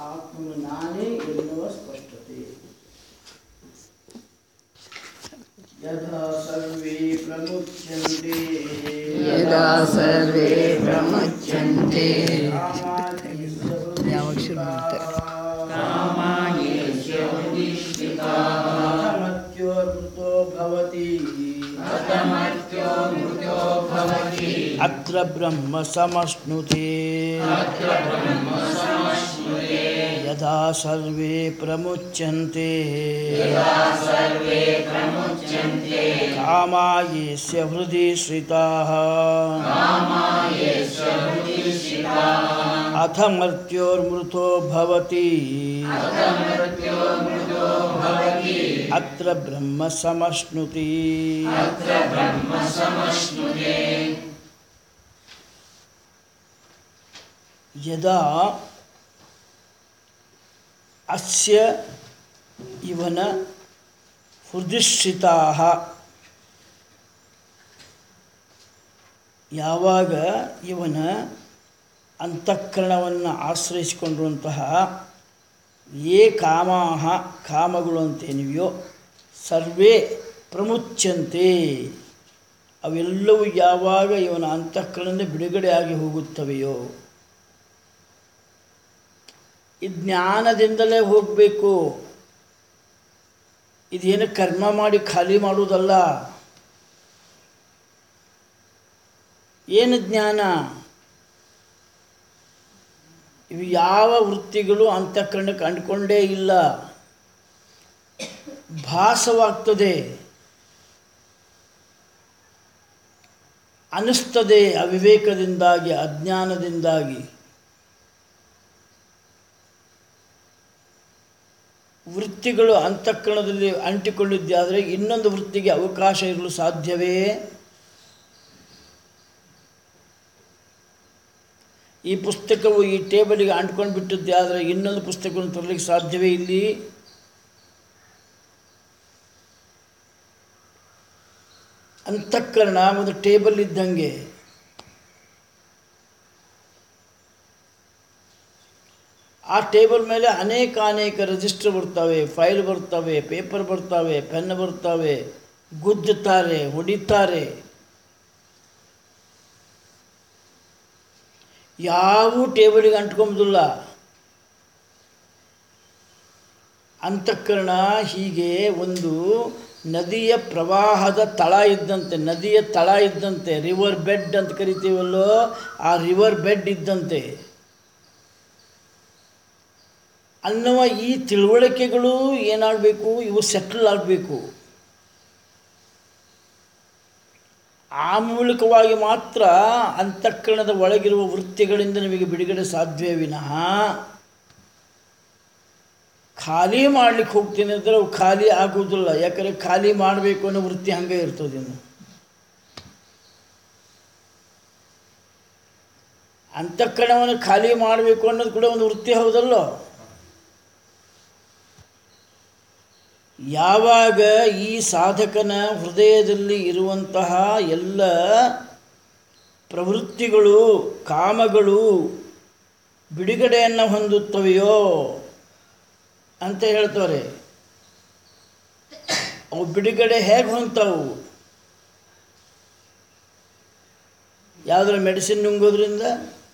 ಆತ್ಮನು ನಾನೇ ಎನ್ನುವ ಸ್ಪಷ್ಟತೆ ಯಥಾ ಸರ್ವೇ ಪ್ರಮುಚ್ಯಂತೆ ಯದಾ ಸರ್ವೇ ಪ್ರಮುಚ್ಯಂತೆ ಯಾವಾಗ ಶುರು ಮೃತ್ಯೋ ಭವತಿ ಅತ್ರ ಬ್ರಹ್ಮ ಸಮಶ್ನುತೆ ಯದಾ ಸರ್ವೇ ಪ್ರಮುಚ್ಯಂತೆ ಕಾಮಾಯೇಸ್ಯ ಹೃದಯ ಶ್ರಿತಾಃ ಅಥ ಮರ್ತ್ಯೋರ್ಮೃತೋ ಭವತಿ ಅತ್ರ ಬ್ರಹ್ಮ ಸಮಶ್ನುತಿ ಯದಾ ಅಸ್ಯ ಇವನ ಹೃದಯಶ್ರಿತಾಃ ಯಾವಾಗ ಇವನ ಅಂತಃಕರಣವನ್ನು ಆಶ್ರಯಿಸಿಕೊಂಡಿರುವಂತಹ ಯೇ ಕಾಮಾಹ ಕಾಮಗಳು ಅಂತೇನಿವೆಯೋ ಸರ್ವೇ ಪ್ರಮುಚ್ಯಂತೆ ಅವೆಲ್ಲವೂ ಯಾವಾಗ ಇವನ ಅಂತಃಕರಣದಿಂದ ಬಿಡುಗಡೆಯಾಗಿ ಹೋಗುತ್ತವೆಯೋ ಈ ಜ್ಞಾನದಿಂದಲೇ ಹೋಗಬೇಕು ಇದೇನು ಕರ್ಮ ಮಾಡಿ ಖಾಲಿ ಮಾಡುವುದಲ್ಲ ಏನು ಜ್ಞಾನ ಇವು ಯಾವ ವೃತ್ತಿಗಳು ಅಂತಃಕರಣಕ್ಕೆ ಅಂಡ್ಕೊಂಡೇ ಇಲ್ಲ ಭಾಸವಾಗ್ತದೆ ಅನಿಸ್ತದೆ ಅವಿವೇಕದಿಂದಾಗಿ ಅಜ್ಞಾನದಿಂದಾಗಿ ವೃತ್ತಿಗಳು ಅಂತಃಕರಣದಲ್ಲಿ ಅಂಟಿಕೊಂಡಿದ್ದಾದರೆ ಇನ್ನೊಂದು ವೃತ್ತಿಗೆ ಅವಕಾಶ ಇರಲು ಸಾಧ್ಯವೇ ಈ ಪುಸ್ತಕವು ಈ ಟೇಬಲಿಗೆ ಅಂಟ್ಕೊಂಡು ಬಿಟ್ಟಿದ್ದೆ ಆದರೆ ಇನ್ನೊಂದು ಪುಸ್ತಕವನ್ನು ತರಲಿಕ್ಕೆ ಸಾಧ್ಯವೇ ಇಲ್ಲಿ ಅಂತಃಕರಣ ಒಂದು ಟೇಬಲ್ ಇದ್ದಂಗೆ ಆ ಟೇಬಲ್ ಮೇಲೆ ಅನೇಕ ಅನೇಕ ರಿಜಿಸ್ಟರ್ ಬರ್ತವೆ ಫೈಲ್ ಬರ್ತವೆ ಪೇಪರ್ ಬರ್ತವೆ ಪೆನ್ ಬರ್ತವೆ ಗುದ್ದುತ್ತಾರೆ ಹೊಡಿತಾರೆ ಯಾವ ಟೇಬಲಿಗೆ ಅಂಟ್ಕೊಂಬುದಿಲ್ಲ ಅಂತಃಕರಣ ಹೀಗೆ ಒಂದು ನದಿಯ ಪ್ರವಾಹದ ತಳ ಇದ್ದಂತೆ ನದಿಯ ತಳ ಇದ್ದಂತೆ ರಿವರ್ ಬೆಡ್ ಅಂತ ಕರಿತೀವಲ್ಲೋ ಆ ರಿವರ್ ಬೆಡ್ ಇದ್ದಂತೆ ಅನ್ನುವ ಈ ತಿಳುವಳಿಕೆಗಳು ಏನಾಗಬೇಕು ಇವು ಸೆಟ್ಲ್ ಆಗಬೇಕು ಆ ಮೂಲಕವಾಗಿ ಮಾತ್ರ ಅಂತಃಕರಣದ ಒಳಗಿರುವ ವೃತ್ತಿಗಳಿಂದ ನಿಮಗೆ ಬಿಡುಗಡೆ ಸಾಧ್ಯವೇ ವಿನಃ ಖಾಲಿ ಮಾಡ್ಲಿಕ್ಕೆ ಹೋಗ್ತೀನಿ ಅಂದರೆ ಅವು ಖಾಲಿ ಆಗುವುದಿಲ್ಲ ಯಾಕಂದರೆ ಖಾಲಿ ಮಾಡಬೇಕು ಅನ್ನೋ ವೃತ್ತಿ ಹಂಗೆ ಇರ್ತದೆ ಇನ್ನು ಅಂತಃಕರಣವನ್ನು ಖಾಲಿ ಮಾಡಬೇಕು ಅನ್ನೋದು ಕೂಡ ಒಂದು ವೃತ್ತಿ ಹೌದಲ್ಲೋ ಯಾವಾಗ ಈ ಸಾಧಕನ ಹೃದಯದಲ್ಲಿ ಇರುವಂತಹ ಎಲ್ಲ ಪ್ರವೃತ್ತಿಗಳು ಕಾಮಗಳು ಬಿಡುಗಡೆಯನ್ನು ಹೊಂದುತ್ತವೆಯೋ ಅಂತ ಹೇಳ್ತಾರೆ ಅವು ಬಿಡುಗಡೆ ಹೇಗೆ ಹೊಂತಾವು ಯಾವುದರ ಮೆಡಿಸಿನ್ ನುಂಗೋದ್ರಿಂದ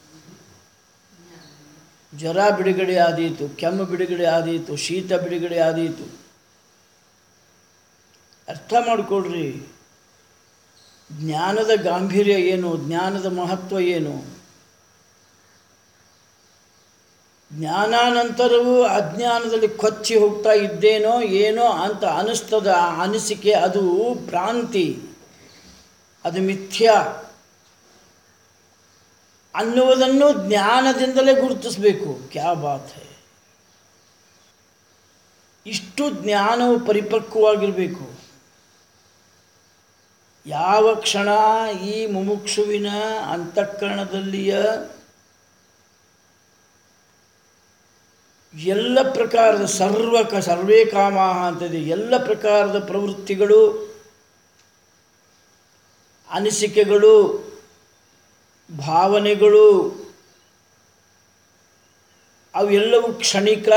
ಜ್ವರ ಬಿಡುಗಡೆ ಆದೀತು ಕೆಮ್ಮು ಬಿಡುಗಡೆ ಆದೀತು ಶೀತ ಬಿಡುಗಡೆ ಆದೀತು ಅರ್ಥ ಮಾಡಿಕೊಡ್ರಿ ಜ್ಞಾನದ ಗಾಂಭೀರ್ಯ ಏನು ಜ್ಞಾನದ ಮಹತ್ವ ಏನು ಜ್ಞಾನಾನಂತರವೂ ಅಜ್ಞಾನದಲ್ಲಿ ಕೊಚ್ಚಿ ಹೋಗ್ತಾ ಇದ್ದೇನೋ ಏನೋ ಅಂತ ಅನಿಸ್ತದ ಆ ಅನಿಸಿಕೆ ಅದು ಭ್ರಾಂತಿ ಅದು ಮಿಥ್ಯ ಅನ್ನುವುದನ್ನು ಜ್ಞಾನದಿಂದಲೇ ಗುರುತಿಸಬೇಕು ಕ್ಯಾ ಬಾತ್ ಹೈ ಇಷ್ಟು ಜ್ಞಾನವು ಪರಿಪಕ್ವವಾಗಿರಬೇಕು ಯಾವ ಕ್ಷಣ ಈ ಮುಮುಕ್ಷುವಿನ ಅಂತಃಕರಣದಲ್ಲಿಯ ಎಲ್ಲ ಪ್ರಕಾರದ ಸರ್ವ ಕ ಸರ್ವೇ ಕಾಮಾಹ ಅಂತಿದೆ ಎಲ್ಲ ಪ್ರಕಾರದ ಪ್ರವೃತ್ತಿಗಳು ಅನಿಸಿಕೆಗಳು ಭಾವನೆಗಳು ಅವೆಲ್ಲವೂ ಕ್ಷಣಿಕ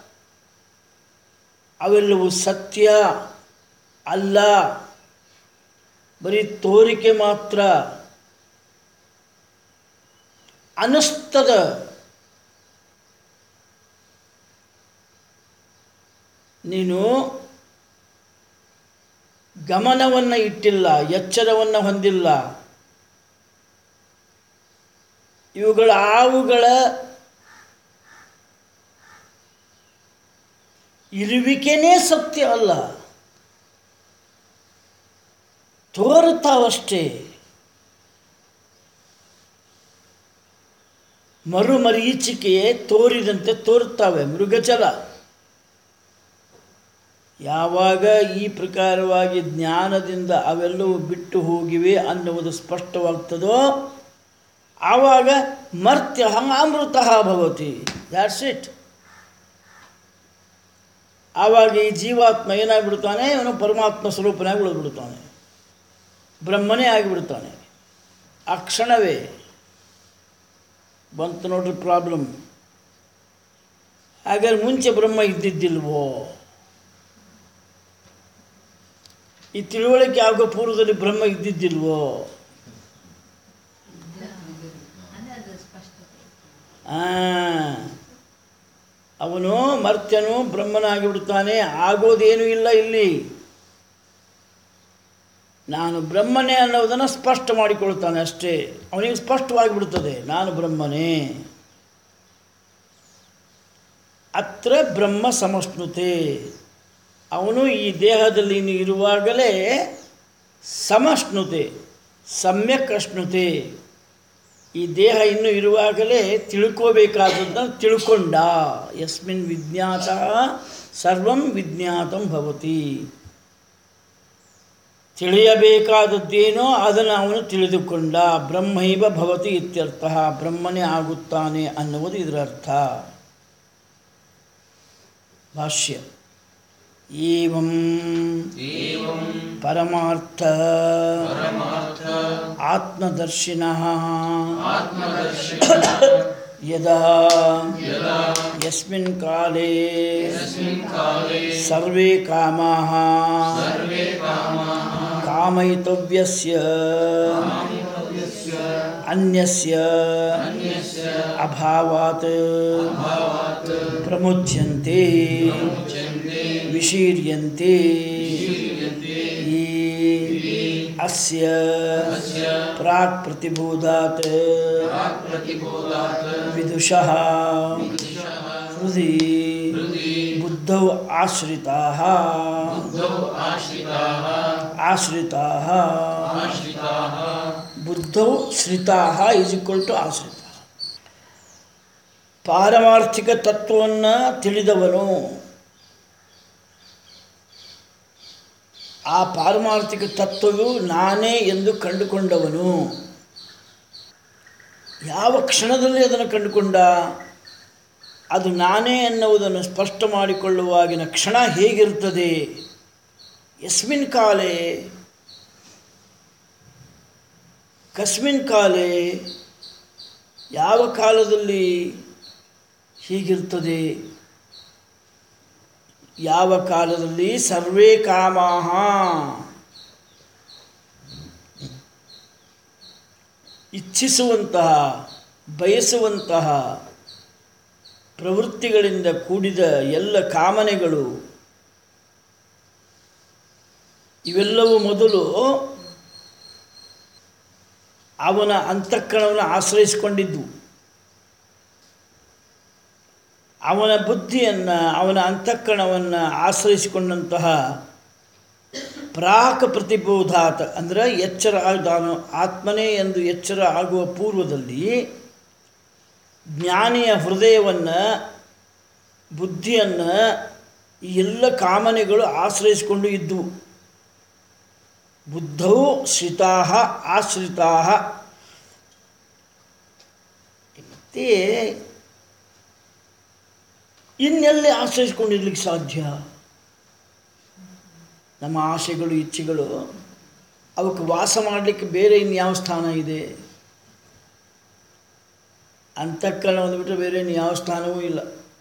ಅವೆಲ್ಲವೂ ಸತ್ಯ ಅಲ್ಲ ಬರೀ ತೋರಿಕೆ ಮಾತ್ರ ಅನಿಸ್ತದ ನೀನು ಗಮನವನ್ನು ಇಟ್ಟಿಲ್ಲ ಎಚ್ಚರವನ್ನು ಹೊಂದಿಲ್ಲ ಇವುಗಳ ಆವುಗಳ ಇರುವಿಕೆನೇ ಸತ್ಯ ಅಲ್ಲ ತೋರುತ್ತಾವಷ್ಟೇ ಮರುಮರೀಚಿಕೆಯೇ ತೋರಿದಂತೆ ತೋರುತ್ತವೆ ಮೃಗಜಲ ಯಾವಾಗ ಈ ಪ್ರಕಾರವಾಗಿ ಜ್ಞಾನದಿಂದ ಅವೆಲ್ಲವೂ ಬಿಟ್ಟು ಹೋಗಿವೆ ಅನ್ನುವುದು ಸ್ಪಷ್ಟವಾಗ್ತದೋ ಆವಾಗ ಮರ್ತ್ಯ ಅಮೃತ ಭವತಿ ದ್ಯಾಟ್ಸ್ ಇಟ್ ಆವಾಗ ಈ ಜೀವಾತ್ಮ ಏನಾಗ್ಬಿಡ್ತಾನೆ ಇವನು ಪರಮಾತ್ಮ ಸ್ವರೂಪನಾಗಿ ಉಳಿದ್ಬಿಡ್ತಾನೆ ಬ್ರಹ್ಮನೇ ಆಗಿಬಿಡ್ತಾನೆ ಆ ಕ್ಷಣವೇ ಬಂತು ನೋಡ್ರಿ ಪ್ರಾಬ್ಲಮ್ ಹಾಗಾದ್ರೆ ಮುಂಚೆ ಬ್ರಹ್ಮ ಇದ್ದಿದ್ದಿಲ್ವೋ ಈ ತಿಳುವಳಿಕೆ ಆಗೋ ಪೂರ್ವದಲ್ಲಿ ಬ್ರಹ್ಮ ಇದ್ದಿದ್ದಿಲ್ವೋ ಆ, ಅವನು ಮರ್ತ್ಯನು ಬ್ರಹ್ಮನಾಗಿ ಬಿಡ್ತಾನೆ ಆಗೋದೇನೂ ಇಲ್ಲ ಇಲ್ಲಿ ನಾನು ಬ್ರಹ್ಮನೇ ಅನ್ನೋದನ್ನು ಸ್ಪಷ್ಟ ಮಾಡಿಕೊಳ್ತಾನೆ ಅಷ್ಟೇ ಅವನಿಗೆ ಸ್ಪಷ್ಟವಾಗಿ ಬಿಡುತ್ತದೆ ನಾನು ಬ್ರಹ್ಮನೇ ಅತ್ರ ಬ್ರಹ್ಮ ಸಮಷ್ಣುತೆ ಅವನು ಈ ದೇಹದಲ್ಲಿ ಇನ್ನು ಇರುವಾಗಲೇ ಸಮಷ್ಣುತೆ ಸಮ್ಯಕ್ ಅಶ್ನುತೆ ಈ ದೇಹ ಇನ್ನು ಇರುವಾಗಲೇ ತಿಳ್ಕೋಬೇಕಾದದ್ದನ್ನು ತಿಳ್ಕೊಂಡ ಯಸ್ಮಿನ್ ವಿಜ್ಞಾತ ಸರ್ವಂ ವಿಜ್ಞಾತಂ ಭವತಿ ತಿಳಿಯಬೇಕಾದದ್ದೇನೋ ಅದನ್ನು ಅವನು ತಿಳಿದುಕೊಂಡ ಬ್ರಹ್ಮೈವ ಭವತಿ ಇತ್ಯರ್ಥ ಬ್ರಹ್ಮನೇ ಆಗುತ್ತಾನೆ ಅನ್ನುವುದು ಇದರ ಅರ್ಥ ಭಾಷ್ಯ ಏವಂ ಪರಮಾರ್ಥ ಆತ್ಮದರ್ಶಿನಃ ಯದಾ ಯಸ್ಮಿನ್ ಕಾಲೇ ಸರ್ವೇ ಕಾಮಾಃ ಕಾಮಯಿತವ್ಯಸ್ಯ ಅನ್ಯಸ್ಯ ಅಭಾವಾತ್ ಪ್ರಮುಚ್ಯಂತೆ ವಿಶೀರ್ಯಂತೆ ಈ ಅಸ್ಯ ಪ್ರಾಕ್ ಪ್ರತಿಬೋಧಾತ್ ವಿದುಷಃ ಹೃದಯ ಬುದ್ಧೌ ಆಶ್ರಿತಾಃ ಆಶ್ರಿತಾಃ ಬುದ್ಧೌ ಶ್ರಿತಾಃ ಈಸ್ ಈಕ್ವಲ್ ಟು ಆಶ್ರಿತ ಪಾರಮಾರ್ಥಿಕ ತತ್ವವನ್ನು ತಿಳಿದವನು ಆ ಪಾರಮಾರ್ಥಿಕ ತತ್ವವು ನಾನೇ ಎಂದು ಕಂಡುಕೊಂಡವನು ಯಾವ ಕ್ಷಣದಲ್ಲಿ ಅದನ್ನು ಕಂಡುಕೊಂಡ ಅದು ನಾನೇ ಎನ್ನುವುದನ್ನು ಸ್ಪಷ್ಟ ಮಾಡಿಕೊಳ್ಳುವಾಗಿನ ಕ್ಷಣ ಹೇಗಿರುತ್ತದೆ ಯಸ್ಮಿನ್ ಕಾಲೇ ಕಸ್ಮಿನ್ ಕಾಲೇ ಯಾವ ಕಾಲದಲ್ಲಿ ಹೀಗಿರ್ತದೆ ಯಾವ ಕಾಲದಲ್ಲಿ ಸರ್ವೇ ಕಾಮಾಹ ಇಚ್ಛಿಸುವಂತಹ ಬಯಸುವಂತಹ ಪ್ರವೃತ್ತಿಗಳಿಂದ ಕೂಡಿದ ಎಲ್ಲ ಕಾಮನೆಗಳು ಇವೆಲ್ಲವೂ ಮೊದಲು ಅವನ ಅಂತಃಕರಣವನ್ನು ಆಶ್ರಯಿಸಿಕೊಂಡಿದ್ದು ಅವನ ಬುದ್ಧಿಯನ್ನು ಅವನ ಅಂತಃಕರಣವನ್ನು ಆಶ್ರಯಿಸಿಕೊಂಡಂತಹ ಪ್ರಾಕ್ ಪ್ರತಿಬೋಧಾತ್ ಅಂದರೆ ಎಚ್ಚರ ನಾನು ಆತ್ಮನೇ ಎಂದು ಎಚ್ಚರ ಆಗುವ ಪೂರ್ವದಲ್ಲಿ ಜ್ಞಾನಿಯ ಹೃದಯವನ್ನು ಬುದ್ಧಿಯನ್ನು ಈ ಎಲ್ಲ ಕಾಮನೆಗಳು ಆಶ್ರಯಿಸಿಕೊಂಡು ಇದ್ದವು ಬುದ್ಧವು ಶ್ರಿತಾ ಆಶ್ರಿತಾ ಮತ್ತೆ ಇನ್ನೆಲ್ಲಿ ಆಶ್ರಯಿಸ್ಕೊಂಡಿರ್ಲಿಕ್ಕೆ ಸಾಧ್ಯ ನಮ್ಮ ಆಸೆಗಳು ಇಚ್ಛೆಗಳು ಅವಕ್ಕೆ ವಾಸ ಮಾಡಲಿಕ್ಕೆ ಬೇರೆ ಇನ್ಯಾವ ಸ್ಥಾನ ಇದೆ ಅಂತಃಕರಣ ಬಿಟ್ಟರೆ ಬೇರೆ ಇನ್ನು ಯಾವ ಸ್ಥಾನವೂ ಇಲ್ಲ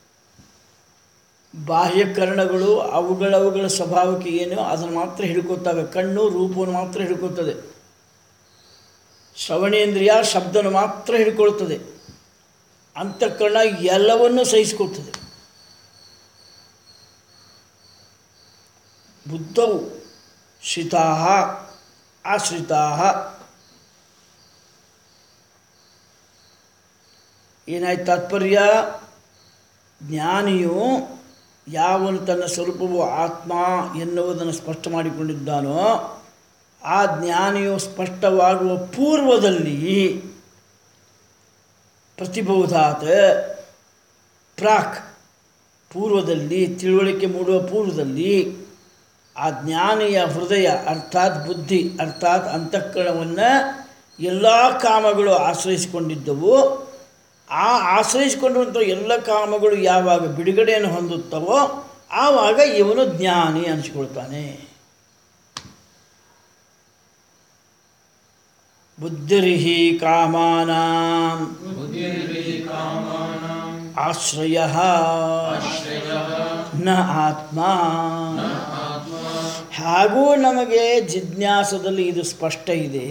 ಬಾಹ್ಯಕರಣಗಳು ಅವುಗಳವುಗಳ ಸ್ವಭಾವಕ್ಕೆ ಏನು ಅದನ್ನು ಮಾತ್ರ ಹಿಡ್ಕೊತಾವೆ ಕಣ್ಣು ರೂಪವನ್ನು ಮಾತ್ರ ಹಿಡ್ಕೊತದೆ ಶ್ರವಣೇಂದ್ರಿಯ ಶಬ್ದವನ್ನು ಮಾತ್ರ ಹಿಡ್ಕೊಳ್ತದೆ ಅಂತಃಕರಣ ಎಲ್ಲವನ್ನೂ ಸಹಿಸ್ಕೊಳ್ತದೆ ಬುದ್ಧವು ಶ್ರಿತಾ ಆಶ್ರಿತಾ ಏನಾಯ್ತು ತಾತ್ಪರ್ಯ ಜ್ಞಾನಿಯು ಯಾವನು ತನ್ನ ಸ್ವರೂಪವು ಆತ್ಮ ಎನ್ನುವುದನ್ನು ಸ್ಪಷ್ಟ ಮಾಡಿಕೊಂಡಿದ್ದಾನೋ ಆ ಜ್ಞಾನಿಯು ಸ್ಪಷ್ಟವಾಗುವ ಪೂರ್ವದಲ್ಲಿ ಪ್ರತಿಬೋಧಾತ್ ಪ್ರಾಕ್ ಪೂರ್ವದಲ್ಲಿ ತಿಳುವಳಿಕೆ ಮೂಡುವ ಪೂರ್ವದಲ್ಲಿ ಆ ಜ್ಞಾನಿಯ ಹೃದಯ ಅರ್ಥಾತ್ ಬುದ್ಧಿ ಅರ್ಥಾತ್ ಅಂತಃಕರಣವನ್ನು ಎಲ್ಲ ಕಾಮಗಳು ಆಶ್ರಯಿಸಿಕೊಂಡಿದ್ದವು ಆ ಆಶ್ರಯಿಸಿಕೊಂಡಿರುವಂಥ ಎಲ್ಲ ಕಾಮಗಳು ಯಾವಾಗ ಬಿಡುಗಡೆಯನ್ನು ಹೊಂದುತ್ತವೋ ಆವಾಗ ಇವನು ಜ್ಞಾನಿ ಅನಿಸ್ಕೊಳ್ತಾನೆ ಬುದ್ಧಿರಿಹಿ ಕಾಮಾನಾಂ ಆಶ್ರಯ ನ ಆತ್ಮ ಹಾಗೂ ನಮಗೆ ಜಿಜ್ಞಾಸದಲ್ಲಿ ಇದು ಸ್ಪಷ್ಟ ಇದೆ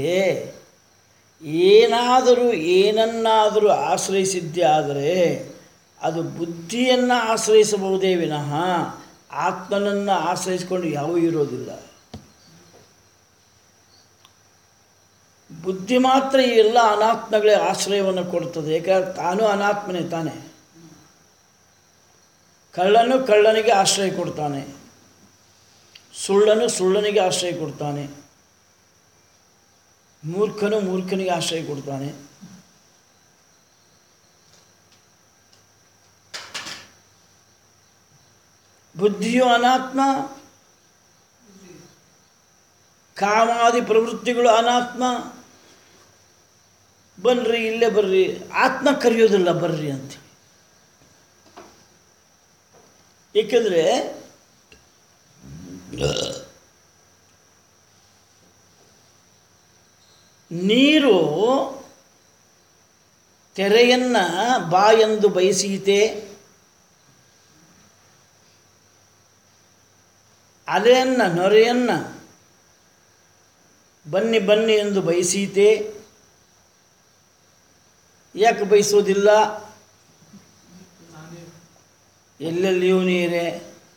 ಏನಾದರೂ ಏನನ್ನಾದರೂ ಆಶ್ರಯಿಸಿದ್ದೇ ಆದರೆ ಅದು ಬುದ್ಧಿಯನ್ನು ಆಶ್ರಯಿಸಬಹುದೇ ವಿನಃ ಆತ್ಮನನ್ನು ಆಶ್ರಯಿಸಿಕೊಂಡು ಯಾವೂ ಇರೋದಿಲ್ಲ ಬುದ್ಧಿ ಮಾತ್ರ ಈ ಎಲ್ಲ ಅನಾತ್ಮಗಳೇ ಆಶ್ರಯವನ್ನು ಕೊಡ್ತದೆ ಯಾಕಂದ್ರೆ ತಾನು ಅನಾತ್ಮನೇ ತಾನೇ ಕಳ್ಳನು ಕಳ್ಳನಿಗೆ ಆಶ್ರಯ ಕೊಡ್ತಾನೆ ಸುಳ್ಳನು ಸುಳ್ಳನಿಗೆ ಆಶ್ರಯ ಕೊಡ್ತಾನೆ ಮೂರ್ಖನು ಮೂರ್ಖನಿಗೆ ಆಶ್ರಯ ಕೊಡ್ತಾನೆ ಬುದ್ಧಿಯು ಅನಾತ್ಮ ಕಾಮಾದಿ ಪ್ರವೃತ್ತಿಗಳು ಅನಾತ್ಮ ಬನ್ರಿ ಇಲ್ಲೇ ಬರ್ರಿ ಆತ್ಮ ಕರೆಯೋದಿಲ್ಲ ಬರ್ರಿ ಅಂತ ಏಕೆಂದರೆ ನೀರು ತೆರೆಯನ್ನು ಬಾ ಎಂದು ಬಯಸೀತೆ ಅಲೆಯನ್ನು ನೊರೆಯನ್ನು ಬನ್ನಿ ಬನ್ನಿ ಎಂದು ಬಯಸೀತೆ ಯಾಕೆ ಬಯಸೋದಿಲ್ಲ ಎಲ್ಲೆಲ್ಲಿಯೂ ನೀರೇ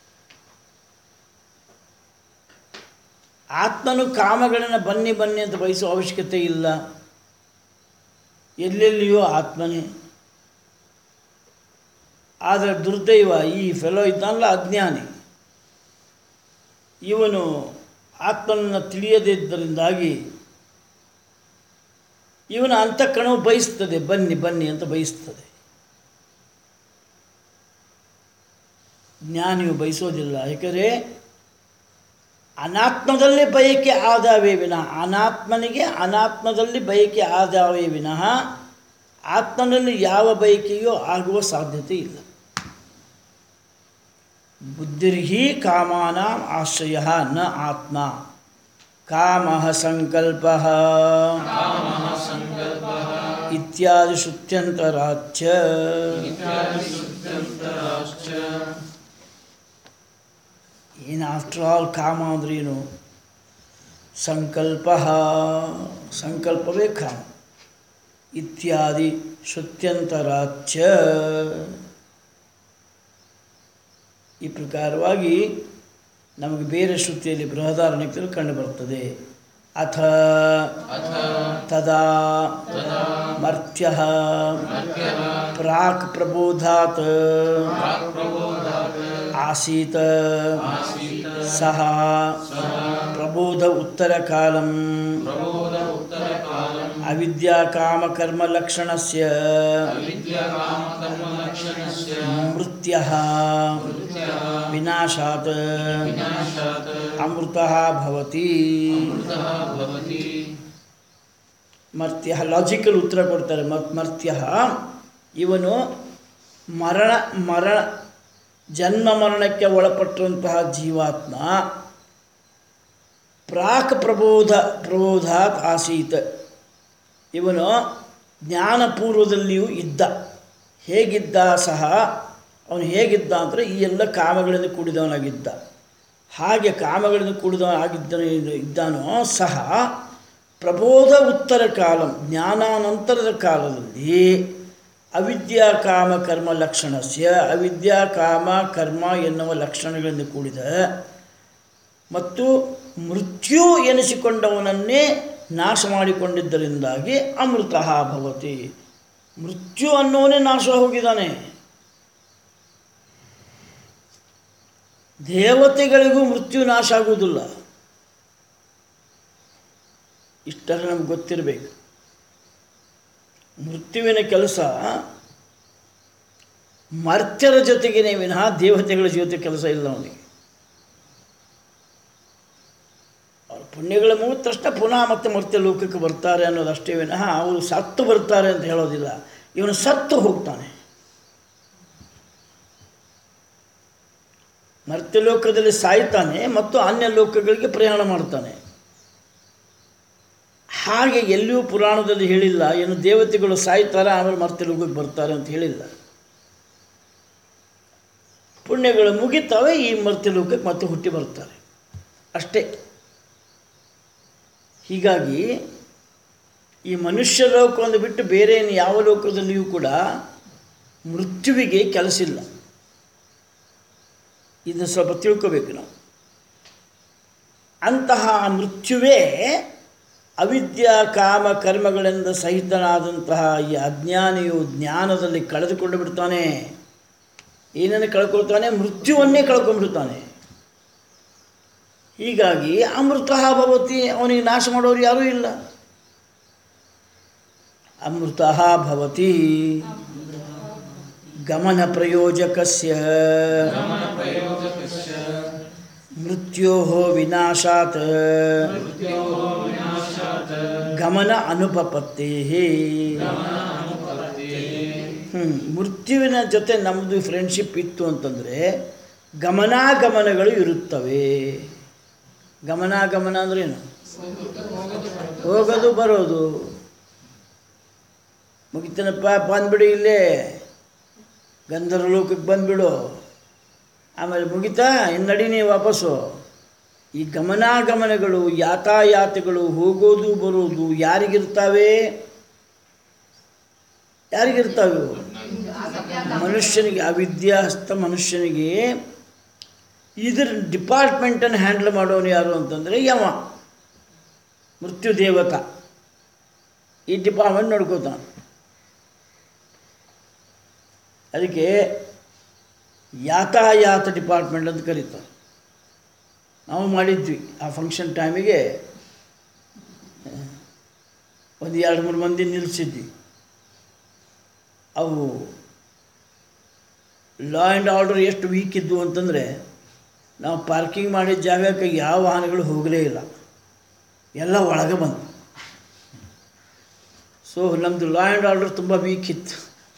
ಆತ್ಮನು ಕಾಮಗಳನ್ನು ಬನ್ನಿ ಬನ್ನಿ ಅಂತ ಬಯಸೋ ಅವಶ್ಯಕತೆ ಇಲ್ಲ ಎಲ್ಲೆಲ್ಲಿಯೂ ಆತ್ಮನೇ ಆದರೆ ದುರ್ದೈವ ಈ ಫೆಲೋ ಇದ್ದಾನಲ್ಲ ಅಜ್ಞಾನಿ ಇವನು ಆತ್ಮನನ್ನು ತಿಳಿಯದಿದ್ದರಿಂದಾಗಿ ಇವನ ಅಂತಃಕರಣವು ಬಯಸ್ತದೆ ಬನ್ನಿ ಬನ್ನಿ ಅಂತ ಬಯಸ್ತದೆ ಜ್ಞಾನಿಯು ಬಯಸೋದಿಲ್ಲ ಏಕೆಂದರೆ ಅನಾತ್ಮದಲ್ಲಿ ಬಯಕೆ ಆದಾವೇ ವಿನಃ ಅನಾತ್ಮನಿಗೆ ಅನಾತ್ಮದಲ್ಲಿ ಬಯಕೆ ಆದಾವೇ ವಿನಃ ಆತ್ಮನಲ್ಲಿ ಯಾವ ಬಯಕೆಯೋ ಆಗುವ ಸಾಧ್ಯತೆ ಇಲ್ಲ ಬುದ್ಧಿರ್ಹಿ ಕಾಮಾನಾಂ ಆಶ್ರಯ ನ ಆತ್ಮ ಕಾಮ ಸಂಕಲ್ಪ ಇತ್ಯಾದಿ ಶ್ರುತ್ಯಂತರಾಚ್ಯ ಏನು ಆಫ್ಟರ್ ಆಲ್ ಕಾಮ ಅಂದ್ರೇನು ಸಂಕಲ್ಪ ಸಂಕಲ್ಪವೇ ಕಾಮ ಇತ್ಯಾದಿ ಶ್ರುತ್ಯಂತರಾಚ್ಯ ಈ ಪ್ರಕಾರವಾಗಿ ನಮಗೆ ಬೇರೆ ಶ್ರುತಿಯಲ್ಲಿ ಬೃಹದಾರಣ್ಯದಲ್ಲಿ ಕಂಡುಬರುತ್ತದೆ ಅಥ ತದಾ ಮರ್ತ್ಯ ಪ್ರಾಕ್ ಪ್ರಬೋಧಾತ್ ಆಸೀತ ಸಹ ಪ್ರಬೋಧ ಉತ್ತರಕಾಲಂ ಅವಿದ್ಯಾಕಾಮಕರ್ಮಲಕ್ಷಣಸ್ಯ ಮೃತ್ಯಃ ವಿನಾಶಾತ್ ಅಮೃತಃ ಭವತಿ ಮರ್ತ್ಯ ಲಾಜಿಕಲ್ ಉತ್ತರ ಕೊಡ್ತಾರೆ ಮತ್ ಮರ್ತ್ಯ ಇವನು ಮರಣ ಮರಣ ಜನ್ಮ ಮರಣಕ್ಕೆ ಒಳಪಟ್ಟಿರುವಂತಹ ಜೀವಾತ್ಮ ಪ್ರಾಕ್ ಪ್ರಬೋಧ ಪ್ರಬೋಧಾತ್ ಆಸೀತ್ ಇವನು ಜ್ಞಾನಪೂರ್ವದಲ್ಲಿಯೂ ಇದ್ದ ಹೇಗಿದ್ದ ಸಹ ಅವನು ಹೇಗಿದ್ದ ಅಂದರೆ ಈ ಎಲ್ಲ ಕಾಮಗಳಿಂದ ಕೂಡಿದವನಾಗಿದ್ದ ಹಾಗೆ ಕಾಮಗಳಿಂದ ಕೂಡಿದವನಾಗಿದ್ದ ಇದ್ದಾನೋ ಸಹ ಪ್ರಬೋಧ ಉತ್ತರ ಕಾಲ ಜ್ಞಾನಾನಂತರದ ಕಾಲದಲ್ಲಿ ಅವಿದ್ಯಾ ಕಾಮ ಕರ್ಮ ಲಕ್ಷಣಸ್ಯ ಅವಿದ್ಯಾ ಕಾಮ ಕರ್ಮ ಎನ್ನುವ ಲಕ್ಷಣಗಳಿಂದ ಕೂಡಿದ ಮತ್ತು ಮೃತ್ಯು ಎನಿಸಿಕೊಂಡವನನ್ನೇ ನಾಶ ಮಾಡಿಕೊಂಡಿದ್ದರಿಂದಾಗಿ ಅಮೃತ ಭವತಿ ಮೃತ್ಯು ಅನ್ನೋನೇ ನಾಶ ಹೋಗಿದ್ದಾನೆ ದೇವತೆಗಳಿಗೂ ಮೃತ್ಯು ನಾಶ ಆಗುವುದಿಲ್ಲ ಇಷ್ಟೆಲ್ಲ ನಮ್ಗೆ ಗೊತ್ತಿರಬೇಕು ಮೃತ್ಯುವಿನ ಕೆಲಸ ಮರ್ತ್ಯರ ಜೊತೆಗೇನೆ ವಿನಃ ದೇವತೆಗಳ ಜೊತೆ ಕೆಲಸ ಇಲ್ಲ ಅವನಿಗೆ ಅವ್ರ ಪುಣ್ಯಗಳ ಮುಗಿದ ತಕ್ಷಣ ಪುನಃ ಮತ್ತೆ ಮರ್ತ್ಯ ಲೋಕಕ್ಕೆ ಬರ್ತಾರೆ ಅನ್ನೋದಷ್ಟೇ ವಿನಃ ಅವರು ಸತ್ತು ಬರ್ತಾರೆ ಅಂತ ಹೇಳೋದಿಲ್ಲ ಇವನು ಸತ್ತು ಹೋಗ್ತಾನೆ ಮರ್ತ್ಯಲೋಕದಲ್ಲಿ ಸಾಯ್ತಾನೆ ಮತ್ತು ಅನ್ಯ ಲೋಕಗಳಿಗೆ ಪ್ರಯಾಣ ಮಾಡ್ತಾನೆ ಹಾಗೆ ಎಲ್ಲಿಯೂ ಪುರಾಣದಲ್ಲಿ ಹೇಳಿಲ್ಲ ಏನು ದೇವತೆಗಳು ಸಾಯ್ತಾರೆ ಆಮೇಲೆ ಮರ್ತ್ಯಲೋಕಕ್ಕೆ ಬರ್ತಾರೆ ಅಂತ ಹೇಳಿಲ್ಲ ಪುಣ್ಯಗಳು ಮುಗಿತವೆ ಈ ಮರ್ತ್ಯಲೋಕಕ್ಕೆ ಮತ್ತೆ ಹುಟ್ಟಿ ಬರ್ತಾರೆ ಅಷ್ಟೇ ಹೀಗಾಗಿ ಈ ಮನುಷ್ಯ ಲೋಕವನ್ನು ಬಿಟ್ಟು ಬೇರೆ ಇನ್ನು ಯಾವ ಲೋಕದಲ್ಲಿಯೂ ಕೂಡ ಮೃತ್ಯುವಿಗೆ ಕೆಲಸ ಇಲ್ಲ ಇದನ್ನು ಸ್ವಲ್ಪ ತಿಳ್ಕೋಬೇಕು ನಾವು ಅಂತಹ ಮೃತ್ಯುವೇ ಅವಿದ್ಯಾ ಕಾಮ ಕರ್ಮಗಳಿಂದ ಸಹಿತನಾದಂತಹ ಈ ಅಜ್ಞಾನಿಯು ಜ್ಞಾನದಲ್ಲಿ ಕಳೆದುಕೊಂಡು ಬಿಡ್ತಾನೆ ಏನನ್ನು ಕಳ್ಕೊಳ್ತಾನೆ ಮೃತ್ಯುವನ್ನೇ ಕಳ್ಕೊಂಡ್ಬಿಡ್ತಾನೆ ಹೀಗಾಗಿ ಅಮೃತ ಭವತಿ ಅವನಿಗೆ ನಾಶ ಮಾಡೋರು ಯಾರೂ ಇಲ್ಲ ಅಮೃತ ಭವತಿ ಗಮನ ಪ್ರಯೋಜಕಸ್ಯ ಮೃತ್ಯೋ ವಿನಾಶಾತ್ ಗಮನ ಅನುಪಪತ್ತೇ ಹ್ಞೂ ಮೃತ್ಯುವಿನ ಜೊತೆ ನಮ್ಮದು ಫ್ರೆಂಡ್ಶಿಪ್ ಇತ್ತು ಅಂತಂದರೆ ಗಮನಾಗಮನಗಳು ಇರುತ್ತವೆ ಗಮನಾಗಮನ ಅಂದ್ರೇನು ಹೋಗೋದು ಬರೋದು ಮುಗಿತನಪ್ಪ ಬಂದ್ಬಿಡು ಇಲ್ಲೇ ಗಂಧರ್ವ ಲೋಕಕ್ಕೆ ಬಂದ್ಬಿಡು ಆಮೇಲೆ ಮುಗಿತಾ ಇನ್ನು ನಡಿ ನೀವು ವಾಪಸ್ಸು ಈ ಗಮನಾಗಮನಗಳು ಯಾತಾಯಾತಗಳು ಹೋಗೋದು ಬರೋದು ಯಾರಿಗಿರ್ತಾವೆ ಯಾರಿಗಿರ್ತಾವೆ ಇವು? ಮನುಷ್ಯನಿಗೆ ಅವಿದ್ಯಾಸ್ತ ಮನುಷ್ಯನಿಗೆ ಇದ್ರ ಡಿಪಾರ್ಟ್ಮೆಂಟನ್ನು ಹ್ಯಾಂಡಲ್ ಮಾಡೋನು ಯಾರು ಅಂತಂದರೆ ಯಮ ಮೃತ್ಯು ದೇವತ ಈ ಡಿಪಾರ್ಟ್ಮೆಂಟ್ ನೋಡ್ಕೋತಾನೆ ಅದಕ್ಕೆ ಯಾತಾಯಾತ ಡಿಪಾರ್ಟ್ಮೆಂಟ್ ಅಂತ ಕರೀತಾರೆ ನಾವು ಮಾಡಿದ್ವಿ ಆ ಫಂಕ್ಷನ್ ಟೈಮಿಗೆ ಒಂದು ಎರಡು ಮೂರು ಮಂದಿ ನಿಲ್ಲಿಸಿದ್ವಿ ಅವು ಲಾ ಆ್ಯಂಡ್ ಆರ್ಡರ್ ಎಷ್ಟು ವೀಕ್ ಇದ್ವು ಅಂತಂದರೆ ನಾವು ಪಾರ್ಕಿಂಗ್ ಮಾಡಿದ ಜಾಗಕ್ಕೆ ಯಾವ ವಾಹನಗಳು ಹೋಗಲೇ ಇಲ್ಲ ಎಲ್ಲ ಒಳಗೆ ಬಂತು ಸೊ ನಮ್ಮದು ಲಾ ಆ್ಯಂಡ್ ಆರ್ಡರ್ ತುಂಬ ವೀಕ್ ಇತ್ತು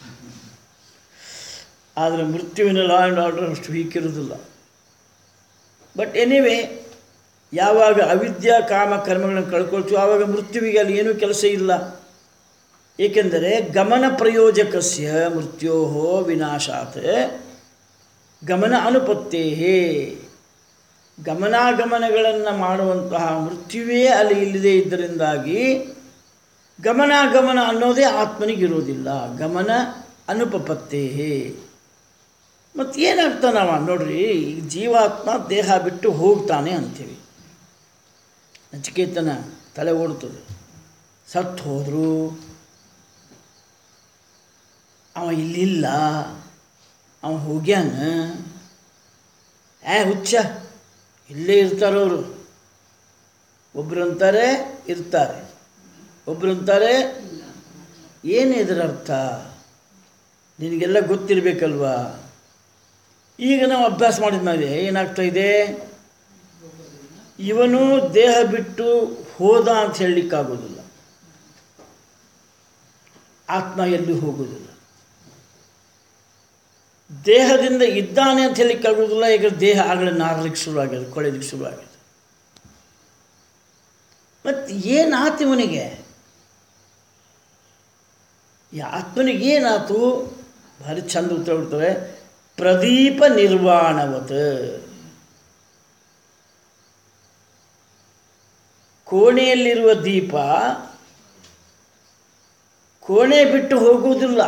ಆದರೆ ಮೃತ್ಯುವಿನ ಲಾ ಆ್ಯಂಡ್ ಆರ್ಡರ್ ಅಷ್ಟು ವೀಕ್ ಇರೋದಿಲ್ಲ ಬಟ್ ಎನಿವೇ ಯಾವಾಗ ಅವಿದ್ಯಾ ಕಾಮ ಕರ್ಮಗಳನ್ನು ಕಳ್ಕೊಳ್ತೀವಿ ಆವಾಗ ಮೃತ್ಯುವಿಗೆ ಅಲ್ಲಿ ಏನೂ ಕೆಲಸ ಇಲ್ಲ ಏಕೆಂದರೆ ಗಮನ ಪ್ರಯೋಜಕಸ್ಯ ಮೃತ್ಯೋ ವಿನಾಶಾತ್ ಗಮನ ಅನುಪತ್ತೇ ಗಮನಾಗಮನಗಳನ್ನು ಮಾಡುವಂತಹ ಮೃತ್ಯುವೇ ಅಲ್ಲಿ ಇಲ್ಲದೇ ಇದ್ದರಿಂದಾಗಿ ಗಮನಾಗಮನ ಅನ್ನೋದೇ ಆತ್ಮನಿಗಿರೋದಿಲ್ಲ ಗಮನ ಅನುಪಪತ್ತೇ ಮತ್ತು ಏನಾಗ್ತಾನವ ನೋಡ್ರಿ ಈಗ ಜೀವಾತ್ಮ ದೇಹ ಬಿಟ್ಟು ಹೋಗ್ತಾನೆ ಅಂತೀವಿ ನಚಿಕೇತನ ತಲೆ ಓಡ್ತದೆ ಸತ್ತು ಹೋದರು ಅವ ಇಲ್ಲಿಲ್ಲ ಅವ ಹೋಗ್ಯಾನ ಏ ಹುಚ್ಚ ಇಲ್ಲೇ ಇರ್ತಾರವರು ಒಬ್ರು ಅಂತಾರೆ ಇರ್ತಾರೆ ಒಬ್ರು ಅಂತಾರೆ ಏನು ಇದರ ಅರ್ಥ ನಿನಗೆಲ್ಲ ಗೊತ್ತಿರಬೇಕಲ್ವಾ ಈಗ ನಾವು ಅಭ್ಯಾಸ ಮಾಡಿದ ಮೇಲೆ ಏನಾಗ್ತಾ ಇದೆ ಇವನು ದೇಹ ಬಿಟ್ಟು ಹೋದ ಅಂತ ಹೇಳಲಿಕ್ಕಾಗೋದಿಲ್ಲ ಆತ್ಮ ಎಲ್ಲೂ ಹೋಗೋದಿಲ್ಲ ದೇಹದಿಂದ ಇದ್ದಾನೆ ಅಂತ ಹೇಳಲಿಕ್ಕಾಗೋದಿಲ್ಲ ಈಗ ದೇಹ ಆಗಲೇ ನಾರಲಿಕ್ಕೆ ಶುರುವಾಗಿದೆ ಕೊಳೆಲಿಕ್ಕೆ ಶುರುವಾಗಿದೆ ಮತ್ತು ಏನಾತು ಇವನಿಗೆ ಈ ಆತ್ಮನಿಗೆ ಏನಾಯ್ತು ಭಾರಿ ಚಂದ ಉತ್ತರ ಕೊಡ್ತವೆ ಪ್ರದೀಪ ನಿರ್ವಾಣವತ್ ಕೋಣೆಯಲ್ಲಿರುವ ದೀಪ ಕೋಣೆ ಬಿಟ್ಟು ಹೋಗುವುದಿಲ್ಲ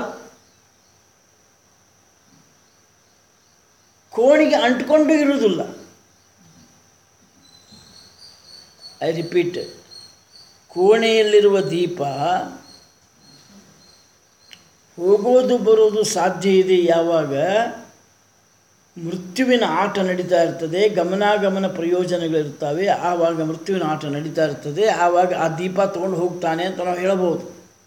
ಕೋಣಿಗೆ ಅಂಟ್ಕೊಂಡು ಇರುವುದಿಲ್ಲ ಐ ರಿಪೀಟ್ ಕೋಣೆಯಲ್ಲಿರುವ ದೀಪ ಹೋಗೋದು ಬರೋದು ಸಾಧ್ಯ ಇದೆ ಯಾವಾಗ ಮೃತ್ಯುವಿನ ಆಟ ನಡೀತಾ ಇರ್ತದೆ ಗಮನಾಗಮನ ಪ್ರಯೋಜನಗಳಿರ್ತವೆ ಆವಾಗ ಮೃತ್ಯುವಿನ ಆಟ ನಡೀತಾ ಇರ್ತದೆ ಆವಾಗ ಆ ದೀಪ ತೊಗೊಂಡು ಹೋಗ್ತಾನೆ ಅಂತ ನಾವು ಹೇಳಬಹುದು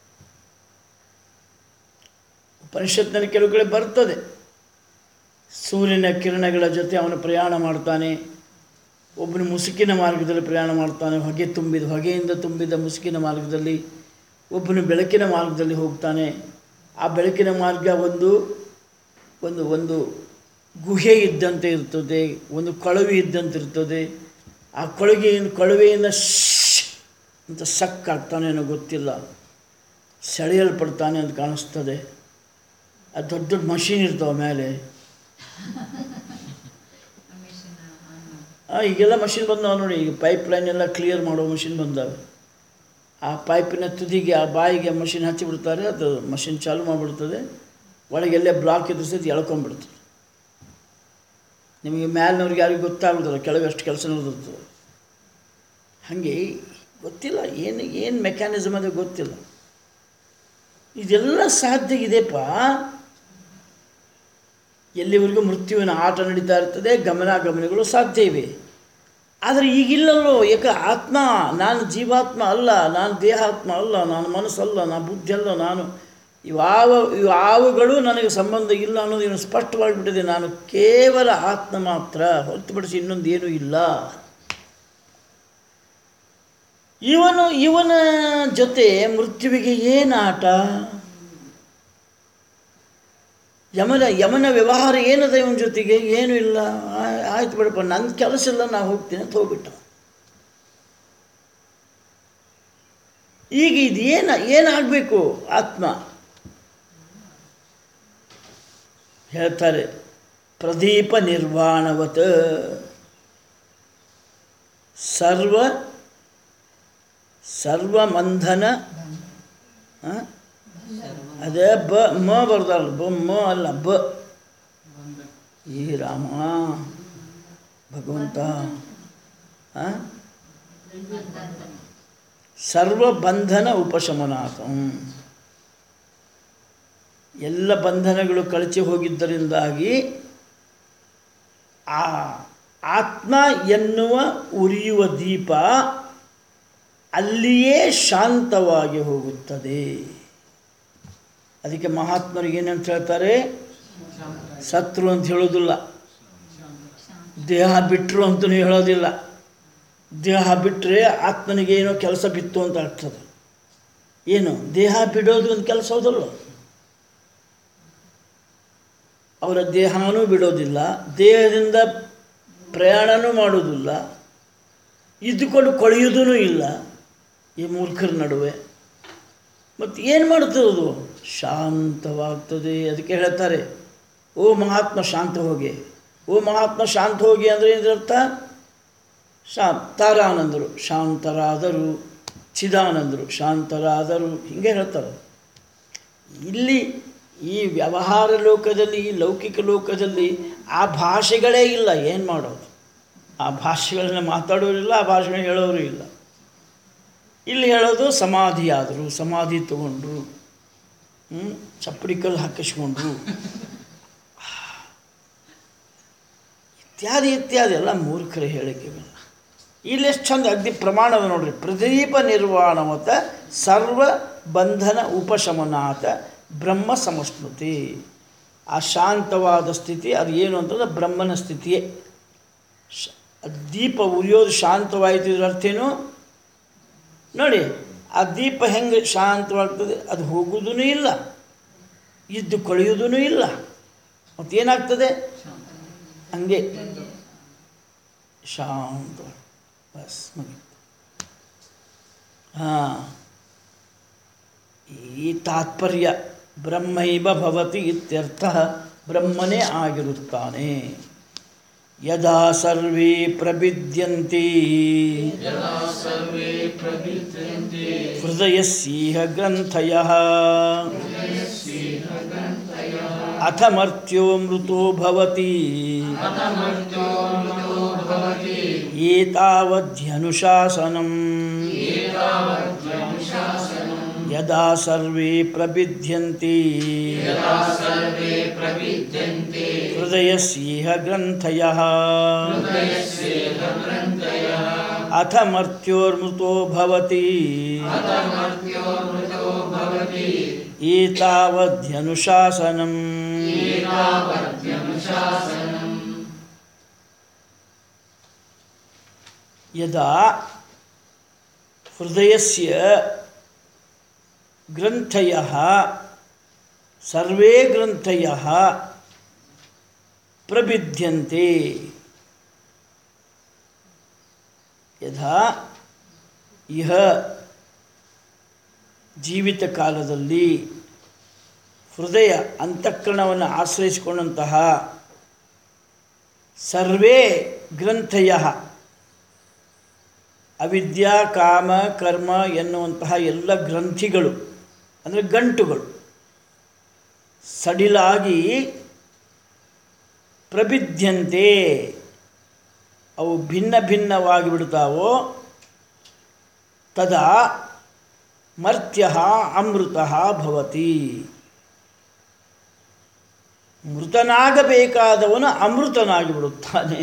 ಉಪನಿಷತ್ನಲ್ಲಿ ಕೆಲವು ಕಡೆ ಬರ್ತದೆ ಸೂರ್ಯನ ಕಿರಣಗಳ ಜೊತೆ ಅವನು ಪ್ರಯಾಣ ಮಾಡ್ತಾನೆ ಒಬ್ಬನು ಮುಸುಕಿನ ಮಾರ್ಗದಲ್ಲಿ ಪ್ರಯಾಣ ಮಾಡ್ತಾನೆ ಹೊಗೆ ತುಂಬಿದ ಹೊಗೆಯಿಂದ ತುಂಬಿದ ಮುಸುಕಿನ ಮಾರ್ಗದಲ್ಲಿ ಒಬ್ಬನು ಬೆಳಕಿನ ಮಾರ್ಗದಲ್ಲಿ ಹೋಗ್ತಾನೆ ಆ ಬೆಳಕಿನ ಮಾರ್ಗ ಒಂದು ಒಂದು ಒಂದು ಗುಹೆ ಇದ್ದಂತೆ ಇರ್ತದೆ ಒಂದು ಕೊಳವೆ ಇದ್ದಂತೆ ಇರ್ತದೆ ಆ ಕೊಳಗೆಯಿಂದ ಕೊಳವೆಯಿಂದ ಶ್ ಅಂತ ಸಕ್ ಆಗ್ತಾನೇನೋ ಗೊತ್ತಿಲ್ಲ ಸೆಳೆಯಲ್ಪಡ್ತಾನೆ ಅಂತ ಕಾಣಿಸ್ತದೆ ಆ ದೊಡ್ಡ ದೊಡ್ಡ ಮಷೀನ್ ಇರ್ತಾವೆ ಮೇಲೆ ಆ, ಈಗೆಲ್ಲ ಮಷಿನ್ ಬಂದಾವೆ ನೋಡಿ ಈಗ ಪೈಪ್ ಲೈನ್ ಎಲ್ಲ ಕ್ಲಿಯರ್ ಮಾಡೋ ಮಷಿನ್ ಬಂದಾವೆ ಆ ಪೈಪಿನ ತುದಿಗೆ ಆ ಬಾಯಿಗೆ ಮಷಿನ್ ಹಚ್ಚಿಬಿಡ್ತಾರೆ ಅದು ಮಷಿನ್ ಚಾಲು ಮಾಡಿಬಿಡ್ತದೆ ಒಳಗೆಲ್ಲೇ ಬ್ಲಾಕ್ ಇದ್ದು ಸಹಿತ ಎಳ್ಕೊಂಬಿಡ್ತದೆ ನಿಮಗೆ ಮ್ಯಾಲಿನವ್ರಿಗೆ ಯಾರಿಗೂ ಗೊತ್ತಾಗೋದಿಲ್ಲ ಕೆಳಗೆ ಅಷ್ಟು ಕೆಲಸ ನಡೆದಿರ್ತದೆ ಹಾಗೆ ಗೊತ್ತಿಲ್ಲ ಏನು ಏನು ಮೆಕ್ಯಾನಿಸಮ್ ಅದು ಗೊತ್ತಿಲ್ಲ ಇದೆಲ್ಲ ಸಾಧ್ಯ ಇದೆಪ್ಪ ಎಲ್ಲಿವರೆಗೂ ಮೃತ್ಯುವಿನ ಆಟ ನಡೀತಾ ಇರ್ತದೆ ಗಮನಾಗಮನಗಳು ಸಾಧ್ಯ ಇವೆ ಆದರೆ ಈಗಿಲ್ಲಲ್ಲೋ ಏಕ ಆತ್ಮ ನಾನು ಜೀವಾತ್ಮ ಅಲ್ಲ ನಾನು ದೇಹಾತ್ಮ ಅಲ್ಲ ನಾನು ಮನಸ್ಸಲ್ಲ ನಾನು ಬುದ್ಧಿ ಅಲ್ಲ ನಾನು ಇವಾವ ಇವಾವುಗಳು ನನಗೆ ಸಂಬಂಧ ಇಲ್ಲ ಅನ್ನೋದು ಇವನು ಸ್ಪಷ್ಟವಾಗಿಬಿಟ್ಟಿದೆ ನಾನು ಕೇವಲ ಆತ್ಮ ಮಾತ್ರ ಹೊರತುಪಡಿಸಿ ಇನ್ನೊಂದು ಏನೂ ಇಲ್ಲ ಇವನು ಇವನ ಜೊತೆ ಮೃತ್ಯುವಿಗೆ ಏನು ಆಟ ಯಮನ ಯಮನ ವ್ಯವಹಾರ ಏನದ ಇವನ ಜೊತೆಗೆ ಏನೂ ಇಲ್ಲ ಆ- ಆಯ್ತು ಬಿಡಪ್ಪ ನನ್ನ ಕೆಲಸ ಇಲ್ಲ ನಾ ಹೋಗ್ತೀನಿ ಅಂತ ಹೋಗ್ಬಿಟ್ಟ ಈಗ ಇದು ಏನು ಏನಾಗಬೇಕು ಆತ್ಮ ಹೇಳ್ತಾರೆ ಪ್ರದೀಪ ನಿರ್ವಾಣವತ್ ಸರ್ವ ಸರ್ವಮಂಧನ ಆ? ಅದೇ ಬ ಮ ಬರ್ದಾರಲ್ಲ ಬ ಮ ಅಲ್ಲ ಬ ಈ ರಾಮ ಭಗವಂತ ಆ? ಸರ್ವಬಂಧನ ಉಪಶಮನಾಥಂ ಎಲ್ಲ ಬಂಧನಗಳು ಕಳಚಿ ಹೋಗಿದ್ದರಿಂದಾಗಿ ಆ ಆತ್ಮ ಎನ್ನುವ ಉರಿಯುವ ದೀಪ ಅಲ್ಲಿಯೇ ಶಾಂತವಾಗಿ ಹೋಗುತ್ತದೆ ಅದಕ್ಕೆ ಮಹಾತ್ಮರಿಗೆ ಏನಂತ ಹೇಳ್ತಾರೆ ಸತ್ರು ಅಂತ ಹೇಳೋದಿಲ್ಲ ದೇಹ ಬಿಟ್ಟರು ಅಂತಲೂ ಹೇಳೋದಿಲ್ಲ ದೇಹ ಬಿಟ್ಟರೆ ಆತ್ಮನಿಗೆ ಏನೋ ಕೆಲಸ ಬಿತ್ತು ಅಂತ ಆಗ್ತದೆ ಏನು ದೇಹ ಬಿಡೋದು ಒಂದು ಕೆಲಸ ಹೌದಲ್ಲ ಅವರ ದೇಹನೂ ಬಿಡೋದಿಲ್ಲ ದೇಹದಿಂದ ಪ್ರಯಾಣನೂ ಮಾಡೋದಿಲ್ಲ ಇದ್ದುಕೊಂಡು ಕೊಳೆಯೋದೂ ಇಲ್ಲ ಈ ಮೂರ್ಖರ ನಡುವೆ ಮತ್ತು ಏನು ಮಾಡ್ತದೆ ಅದು ಶಾಂತವಾಗ್ತದೆ ಅದಕ್ಕೆ ಹೇಳ್ತಾರೆ ಓ ಮಹಾತ್ಮ ಶಾಂತ ಹೋಗಿ ಓ ಮಹಾತ್ಮ ಶಾಂತ ಹೋಗಿ ಅಂದರೆ ಇದರರ್ಥ ಶಾ ತಾರಾನಂದರು ಶಾಂತರಾದರು ಚಿದಾನಂದರು ಶಾಂತರಾದರು ಹೀಗೆ ಹೇಳ್ತಾರೆ ಇಲ್ಲಿ ಈ ವ್ಯವಹಾರ ಲೋಕದಲ್ಲಿ ಈ ಲೌಕಿಕ ಲೋಕದಲ್ಲಿ ಆ ಭಾಷೆಗಳೇ ಇಲ್ಲ ಏನು ಮಾಡೋದು ಆ ಭಾಷೆಗಳನ್ನ ಮಾತಾಡೋರಿಲ್ಲ ಆ ಭಾಷೆಗಳನ್ನ ಹೇಳೋರು ಇಲ್ಲ ಇಲ್ಲಿ ಹೇಳೋದು ಸಮಾಧಿ ಆದರು ಸಮಾಧಿ ತಗೊಂಡ್ರು ಹ್ಮ್? ಚಪ್ಪಡಿ ಕಲ್ಲು ಹಾಕಿಸ್ಕೊಂಡ್ರು ಇತ್ಯಾದಿ ಇತ್ಯಾದಿ ಎಲ್ಲ ಮೂರ್ಖರ ಹೇಳಿಕೆಗಳು ಇಲ್ಲಿ ಎಷ್ಟು ಚಂದ ಅಗ್ದಿ ಪ್ರಮಾಣದ ನೋಡ್ರಿ ಪ್ರದೀಪ ನಿರ್ವಾಣವತ ಸರ್ವ ಬಂಧನ ಉಪಶಮನಾಥ ಬ್ರಹ್ಮ ಸಮಸ್ಮೃತಿ ಆ ಶಾಂತವಾದ ಸ್ಥಿತಿ ಅದು ಏನು ಅಂತಂದ್ರೆ ಬ್ರಹ್ಮನ ಸ್ಥಿತಿಯೇ ಶ ದೀಪ ಉರಿಯೋದು ಶಾಂತವಾಯಿತು ಇದ್ರ ಅರ್ಥ ಏನು ನೋಡಿ ಆ ದೀಪ ಹೆಂಗೆ ಶಾಂತವಾಗ್ತದೆ ಅದು ಹೋಗುವುದೂ ಇಲ್ಲ ಇದ್ದು ಕೊಳೆಯೋದೂ ಇಲ್ಲ ಮತ್ತೇನಾಗ್ತದೆ ಹಂಗೆ ಶಾಂತ ಬಸ್ ಮುಗೀತು ಹಾಂ ಈ ತಾತ್ಪರ್ಯ ಬ್ರಹ್ಮೈವ ಭವತಿ ಇತ್ಯರ್ಥ ಬ್ರಹ್ಮನೇ ಆಗಿರುತ್ತಾನೆ ಯದಾ ಸರ್ವೇ ಪ್ರಬಿದ್ಯಂತಿ ಹೃದಯಸ್ಸೀಹ ಗ್ರಂಥಯ ಅಥ ಮರ್ತ್ಯೋ ಮೃತೋ ಭವತಿ ಏತಾವಧ್ಯನುಶಾಸನಂ ಯದಾ ಸರ್ವೇ ಪ್ರಬಿದ್ಯಂತಿ ಹೃದಯಸ್ಸೀಹ ಗ್ರಂಥಯ ಅಥ ಮರ್ತ್ಯೋರ್ಮೃತೋ ಭವತಿ ಏತಾವಧ್ಯನುಶಾಸನಂ ಯದಾ ಹೃದಯಸ್ಯ ಗ್ರಂಥಯಃ ಸರ್ವೇ ಗ್ರಂಥಯಃ ಪ್ರಬಿದ್ಯಂತೆ ಯಥಾ ಇಹ ಜೀವಿತ ಕಾಲದಲ್ಲಿ ಹೃದಯ ಅಂತಃಕರಣವನ್ನು ಆಶ್ರಯಿಸಿಕೊಂಡಂತಹ ಸರ್ವೇ ಗ್ರಂಥಯ ಅವಿದ್ಯಾ ಕಾಮ ಕರ್ಮ ಎನ್ನುವಂತಹ ಎಲ್ಲ ಗ್ರಂಥಿಗಳು ಅಂದರೆ ಗಂಟುಗಳು ಸಡಿಲಾಗಿ ಪ್ರಬಿದ್ಯಂತೆ ಅವು ಭಿನ್ನ ಭಿನ್ನವಾಗಿ ಬಿಡ್ತಾವೋ ತದಾ ಮರ್ತ್ಯ ಅಮೃತ ಭವತಿ ಮೃತನಾಗಬೇಕಾದವನು ಅಮೃತನಾಗಿ ಬಿಡುತ್ತಾನೆ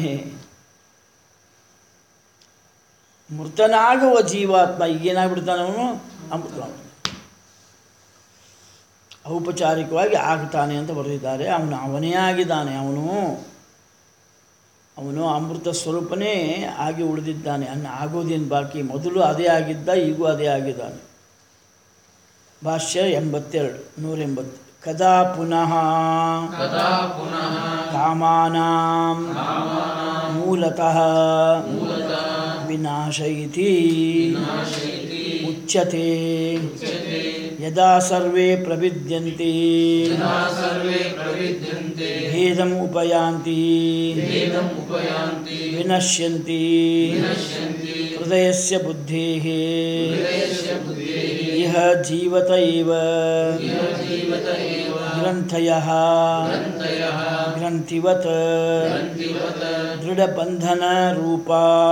ಮೃತನಾಗುವ ಜೀವಾತ್ಮ ಈಗೇನಾಗ್ಬಿಡ್ತಾನೆ ಅವನು ಅಮೃತ ಔಪಚಾರಿಕವಾಗಿ ಆಗ್ತಾನೆ ಅಂತ ಬರೆದಿದ್ದಾರೆ ಅವನು ಅವನೇ ಆಗಿದ್ದಾನೆ ಅವನು ಅವನು ಅಮೃತ ಸ್ವರೂಪನೇ ಆಗಿ ಉಳಿದಿದ್ದಾನೆ ಅನ್ನ ಆಗೋದೇನು ಬಾಕಿ ಮೊದಲು ಅದೇ ಆಗಿದ್ದ ಈಗೂ ಅದೇ ಆಗಿದ್ದಾನೆ ಭಾಷ್ಯ ಎಂಬತ್ತೆರಡು ನೂರ ಎಂಬತ್ತು ಕದಾ ಪುನಃ ಕಾಮಾನಾಂ ಮೂಲತಃ ವಿನಾಶ ಇತಿ ಉಚ್ಯತೆ ಯದಾ ಸರ್ವೇ ಪ್ರವಿದ್ಯಂತೆ ಭೇದಂ ಉಪಯಾಂತಿ ವಿನಶ್ಯಂತಿ ಹೃದಯಸ್ಯ ಬುದ್ಧೇಃ ಇಹ ಜೀವತ ಏವ ಗ್ರಂಥಯಃ ಗ್ರಂಥಿವತ್ ದೃಢಬಂಧನ ರೂಪ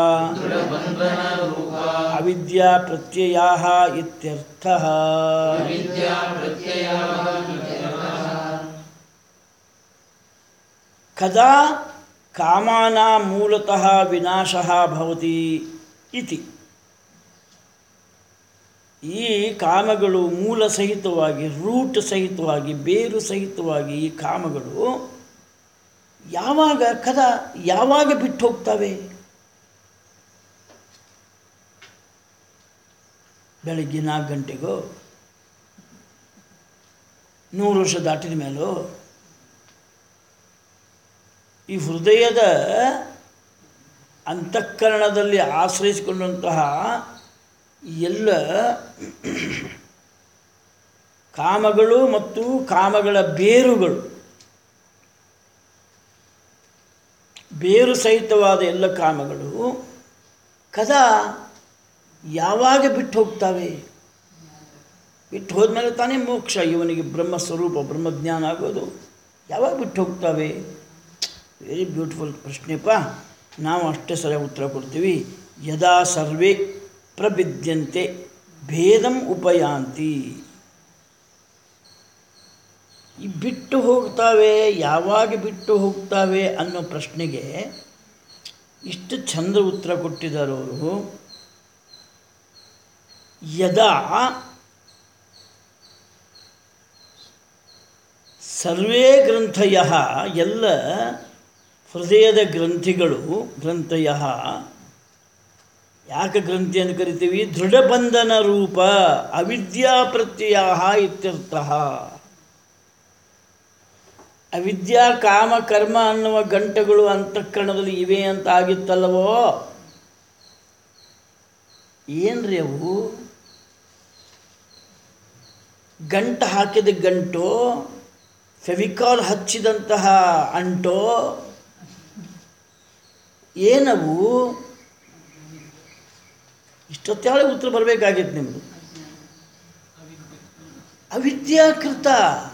ಅವಿದ್ಯಾ ಪ್ರತ್ಯಯಾಃ ಇತ್ಯರ್ಥಃ ಕದಾ ಕಾಮಾನಾ ಮೂಲತಃ ವಿನಾಶಃ ಭವತಿ ಇತಿ ಈ ಕಾಮಗಳು ಮೂಲ ಸಹಿತವಾಗಿ ರೂಟ್ ಸಹಿತವಾಗಿ ಬೇರು ಸಹಿತವಾಗಿ ಈ ಕಾಮಗಳು ಯಾವಾಗ ಕದ ಯಾವಾಗ ಬಿಟ್ಟು ಹೋಗ್ತವೆ ಬೆಳಗ್ಗೆ ನಾಲ್ಕು ಗಂಟೆಗೋ ನೂರು ವರ್ಷ ದಾಟಿದ ಮೇಲೋ ಈ ಹೃದಯದ ಅಂತಃಕರಣದಲ್ಲಿ ಆಶ್ರಯಿಸಿಕೊಂಡಂತಹ ಎಲ್ಲ ಕಾಮಗಳು ಮತ್ತು ಕಾಮಗಳ ಬೇರುಗಳು ಬೇರು ಸಹಿತವಾದ ಎಲ್ಲ ಕಾಮಗಳು ಕದಾ ಯಾವಾಗ ಬಿಟ್ಟು ಹೋಗ್ತವೆ ಬಿಟ್ಟು ಹೋದ್ಮೇಲೆ ತಾನೇ ಮೋಕ್ಷ ಇವನಿಗೆ ಬ್ರಹ್ಮ ಸ್ವರೂಪ ಬ್ರಹ್ಮಜ್ಞಾನ ಆಗೋದು ಯಾವಾಗ ಬಿಟ್ಟು ಹೋಗ್ತವೆ ವೆರಿ ಬ್ಯೂಟಿಫುಲ್ ಪ್ರಶ್ನೆಪ್ಪ ನಾವು ಅಷ್ಟೇ ಸರಿಯಾಗಿ ಉತ್ತರ ಕೊಡ್ತೀವಿ ಯದಾ ಸರ್ವೇ ಪ್ರಬಿದ್ಯಂತೆ ಭೇದಂ ಉಪಯಾಂತಿ ಈ ಬಿಟ್ಟು ಹೋಗ್ತಾವೆ ಯಾವಾಗ ಬಿಟ್ಟು ಹೋಗ್ತಾವೆ ಅನ್ನೋ ಪ್ರಶ್ನೆಗೆ ಇಷ್ಟು ಚಂದ ಉತ್ತರ ಕೊಟ್ಟಿದ್ದಾರೆ ಅವರು ಯದಾ ಸರ್ವೇ ಗ್ರಂಥಯ ಎಲ್ಲ ಹೃದಯದ ಗ್ರಂಥಿಗಳು ಗ್ರಂಥಯ ಯಾಕೆ ಗ್ರಂಥಿ ಅಂತ ಕರಿತೀವಿ ದೃಢಬಂಧನ ರೂಪ ಅವಿದ್ಯಾ ಪ್ರತ್ಯಯ ಇತ್ಯರ್ಥ ಅವಿದ್ಯಾ ಕಾಮ ಕರ್ಮ ಅನ್ನುವ ಗಂಟೆಗಳು ಅಂತಃಕರಣದಲ್ಲಿ ಇವೆ ಅಂತ ಆಗಿತ್ತಲ್ಲವೋ ಏನ್ರಿ ಅವು ಗಂಟು ಹಾಕಿದ ಗಂಟು ಫೆವಿಕಾಲ್ ಹಚ್ಚಿದಂತಹ ಅಂಟೋ ಏನವು ಇಷ್ಟೊತ್ತೇಳೆ ಉತ್ತರ ಬರಬೇಕಾಗಿತ್ತು ನಿಮ್ಮದು ಅವಿದ್ಯಾಕೃತ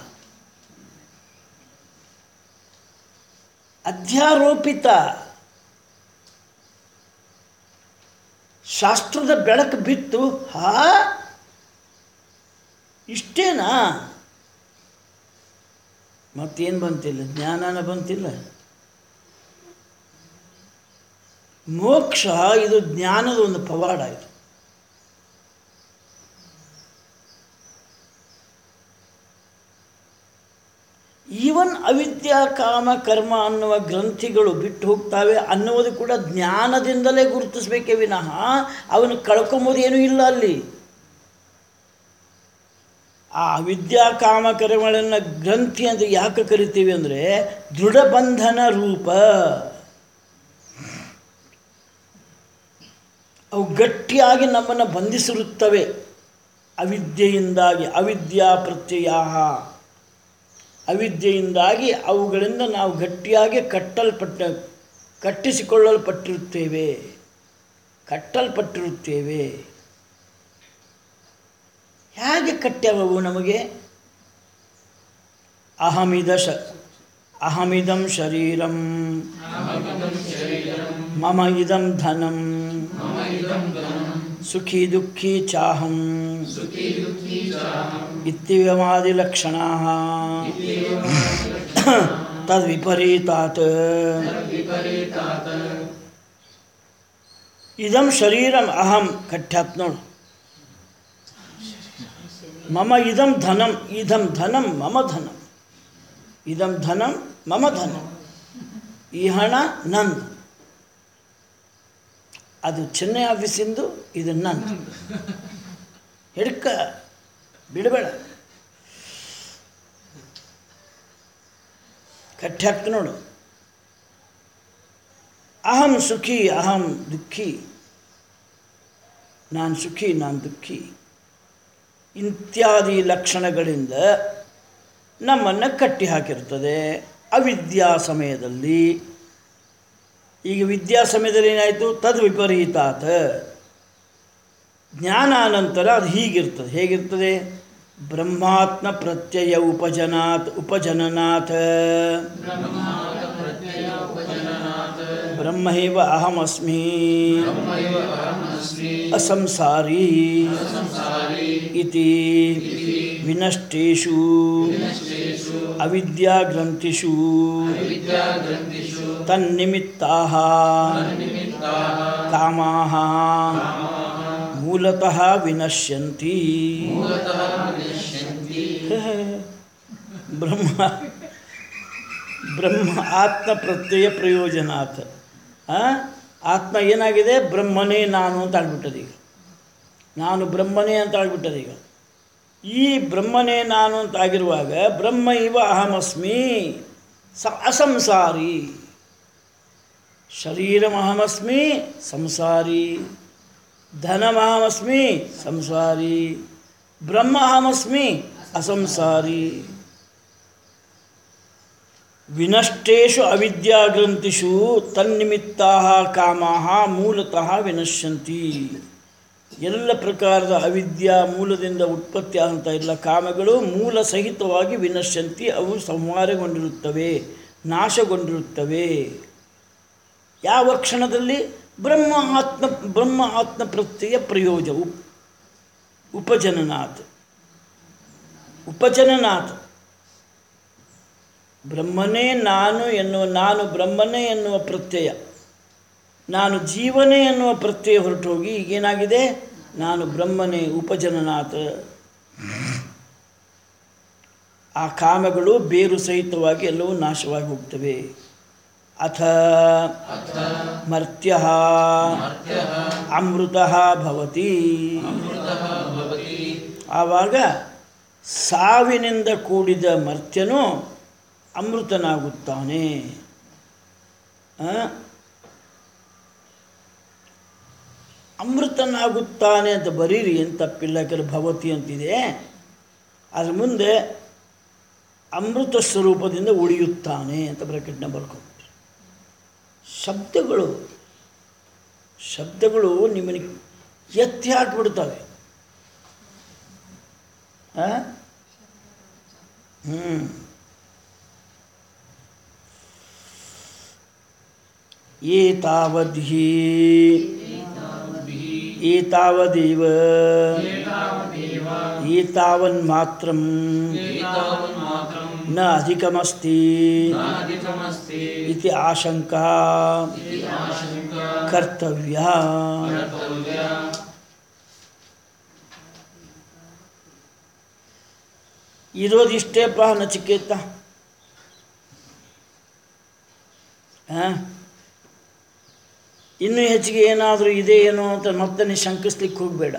ಅಧ್ಯಾರೋಪಿತ ಶಾಸ್ತ್ರದ ಬೆಳಕು ಬಿತ್ತು ಹಾ ಇಷ್ಟೇನಾ ಮತ್ತೇನು ಬಂತಿಲ್ಲ ಜ್ಞಾನನ ಬಂತಿಲ್ಲ ಮೋಕ್ಷ ಇದು ಜ್ಞಾನದ ಒಂದು ಪವಾಡ ಇದು ಈವನ್ ಅವಿದ್ಯಾ ಕಾಮ ಕರ್ಮ ಅನ್ನುವ ಗ್ರಂಥಿಗಳು ಬಿಟ್ಟು ಹೋಗ್ತಾವೆ ಅನ್ನುವುದು ಕೂಡ ಜ್ಞಾನದಿಂದಲೇ ಗುರುತಿಸಬೇಕೇ ವಿನಃ ಅವನು ಕಳ್ಕೊಂಬೋದು ಏನೂ ಇಲ್ಲ ಅಲ್ಲಿ ಆ ಅವಿದ್ಯಾ ಕಾಮ ಕರ್ಮಗಳನ್ನು ಗ್ರಂಥಿ ಅಂತ ಯಾಕೆ ಕರಿತೀವಿ ಅಂದರೆ ದೃಢಬಂಧನ ರೂಪ ಅವು ಗಟ್ಟಿಯಾಗಿ ನಮ್ಮನ್ನು ಬಂಧಿಸಿರುತ್ತವೆ ಅವಿದ್ಯೆಯಿಂದಾಗಿ ಅವಿದ್ಯಾ ಪ್ರತ್ಯಯ ಅವಿದ್ಯೆಯಿಂದಾಗಿ ಅವುಗಳಿಂದ ನಾವು ಗಟ್ಟಿಯಾಗಿ ಕಟ್ಟಲ್ಪಟ್ಟ ಕಟ್ಟಿಸಿಕೊಳ್ಳಲ್ಪಟ್ಟಿರುತ್ತೇವೆ ಕಟ್ಟಲ್ಪಟ್ಟಿರುತ್ತೇವೆ ಹೇಗೆ ಕಟ್ಟ್ಯಾವವು ನಮಗೆ ಅಹಮಿದ ಶ ಅಹಮಿದಂ ಶರೀರಂ ಮಮ ಇದಂ ಧನಂ ಸುಖಿ ದುಃಖಿ ಚಾಹಂ ಇತ್ಯವಾದಿಲಕ್ಷಣಾः ತದ್ವಿಪರೀತಾತ್ ಇದಂ ಶರೀರಂ ಅಹಂ ಕಟ್ಟ್ಯಾತ್ ನೋಡು ಮಮ ಇದಂ ಧನಂ ಇದಂ ಧನಂ ಮಮ ಧನಂ ಇದಂ ಧನಂ ಮಮ ಧನಂ ಈ ಹಣ ನಂದು ಅದು ಚೆನ್ನೈ ಆಫೀಸಿಂದು ಇದು ನಂದು ಹಿಡ್ಕ ಬಿಡಬೇಡ ಕಟ್ಟಿ ಹಾಕ್ತು ನೋಡು ಅಹಂ ಸುಖಿ ಅಹಂ ದುಃಖಿ ನಾನು ಸುಖಿ ನಾನು ದುಃಖಿ ಇತ್ಯಾದಿ ಲಕ್ಷಣಗಳಿಂದ ನಮ್ಮನ್ನು ಕಟ್ಟಿ ಹಾಕಿರ್ತದೆ ಅವಿದ್ಯಾ ಸಮಯದಲ್ಲಿ ಈಗ ವಿದ್ಯಾ ಸಮಯದಲ್ಲಿ ಏನಾಯಿತು ತದ್ ವಿಪರೀತಾತ ಜ್ಞಾನಾನಂತರ ಅದು ಹೀಗಿರ್ತದೆ ಹೇಗಿರ್ತದೆ ಬ್ರಹ್ಮಾತ್ಮ ಪ್ರತ್ಯಯ ಉಪಜನಾತ್ ಉಪಜನನಾಥ ಬ್ರಹ್ಮೈವ ಅಹಮಸ್ಮಿ ಅಸಂಸಾರಿ ಇತಿ ವಿನಷ್ಟೇಷು ಅವಿದ್ಯಾಗ್ರಂಥಿಷು ತನ್ನಿಮಿತ್ತಾಃ ಕಾಮಾಃ ಮೂಲತಃ ವಿನಶ್ಯಂತಿ ಬ್ರಹ್ಮ ಬ್ರಹ್ಮ ಆತ್ಮ ಪ್ರತ್ಯಯ ಪ್ರಯೋಜನಾತ್ ಆ? ಆತ್ಮ ಏನಾಗಿದೆ ಬ್ರಹ್ಮನೇ ನಾನು ಅಂತ ಆಗ್ಬಿಟ್ಟದೆ ಈಗ ನಾನು ಬ್ರಹ್ಮನೇ ಅಂತ ಆಗ್ಬಿಟ್ಟದೆ ಈಗ ಈ ಬ್ರಹ್ಮನೇ ನಾನು ಅಂತ ಆಗಿರುವಾಗ ಬ್ರಹ್ಮ ಇವ ಅಹಮಸ್ಮಿ ಸ ಅಸಂಸಾರಿ ಶರೀರಮಹಮಸ್ಮಿ ಸಂಸಾರಿ ಧನಮಹಮಸ್ಮಿ ಸಂಸಾರಿ ಬ್ರಹ್ಮ ಅಹಮಸ್ಮಿ ಅಸಂಸಾರಿ ವಿನಷ್ಟೇಷು ಅವಿದ್ಯಾಗ್ರಂಥಿಷು ತನ್ನಿಮಿತ್ತಾ ಕಾಮಾ ಮೂಲತಃ ವಿನಶ್ಯಂತಿ ಎಲ್ಲ ಪ್ರಕಾರದ ಅವಿದ್ಯಾ ಮೂಲದಿಂದ ಉತ್ಪತ್ತಿ ಆದಂಥ ಎಲ್ಲ ಕಾಮಗಳು ಮೂಲ ಸಹಿತವಾಗಿ ವಿನಶ್ಯಂತಿ ಅವು ಸಂಹಾರಗೊಂಡಿರುತ್ತವೆ ನಾಶಗೊಂಡಿರುತ್ತವೆ ಯಾವ ಕ್ಷಣದಲ್ಲಿ ಬ್ರಹ್ಮ ಆತ್ಮ ಬ್ರಹ್ಮ ಆತ್ಮ ಪ್ರತ್ಯಯ ಪ್ರಯೋಜ ಉಪ್ ಉಪಜನನಾಥ್ ಉಪಜನನಾಥ್ ಬ್ರಹ್ಮನೇ ನಾನು ಎನ್ನುವ ನಾನು ಬ್ರಹ್ಮನೇ ಎನ್ನುವ ಪ್ರತ್ಯಯ ನಾನು ಜೀವನೇ ಎನ್ನುವ ಪ್ರತ್ಯಯ ಹೊರಟು ಹೋಗಿ ಈಗೇನಾಗಿದೆ ನಾನು ಬ್ರಹ್ಮನೇ ಉಪಜನನಾಥ ಆ ಕಾಮಗಳು ಬೇರು ಸಹಿತವಾಗಿ ಎಲ್ಲವೂ ನಾಶವಾಗಿ ಹೋಗ್ತವೆ ಅಥ ಮರ್ತ್ಯ ಅಮೃತ ಭವತಿ ಆವಾಗ ಸಾವಿನಿಂದ ಕೂಡಿದ ಮರ್ತ್ಯನು ಅಮೃತನಾಗುತ್ತಾನೆ ಆ? ಅಮೃತನಾಗುತ್ತಾನೆ ಅಂತ ಬರೀರಿ ಏನು ತಪ್ಪಿಲ್ಲ ಯಾಕಂದ್ರೆ ಭವತಿ ಅಂತಿದೆ ಅದ್ರ ಮುಂದೆ ಅಮೃತ ಸ್ವರೂಪದಿಂದ ಉಳಿಯುತ್ತಾನೆ ಅಂತ ಬ್ರಾಕೆಟ್ನ ಬರ್ಕೊಂಡ್ಬಿಟ್ರಿ ಶಬ್ದಗಳು ಶಬ್ದಗಳು ನಿಮ್ಮನ್ನು ಎತ್ತಿ ಹಾಕಿಬಿಡ್ತವೆ ಹ್ಞೂ ಏತಾವದ್ಹಿ ಏತಾವದೇವ ಏತಾವನ್ಮಾತ್ರಂ ನ ಅಧಿಕಮಸ್ತಿ ಇತಿ ಆಶಂಕಾ ಕರ್ತವ್ಯ ಇರೋದಿಷ್ಟೇಪ್ಪ ನಚಿಕೇತ ಹಾಂ ಇನ್ನೂ ಹೆಚ್ಚಿಗೆ ಏನಾದರೂ ಇದೆ ಏನೋ ಅಂತ ಮತ್ತೆ ನೀ ಶಂಕಿಸ್ಲಿಕ್ಕೆ ಹೋಗಬೇಡ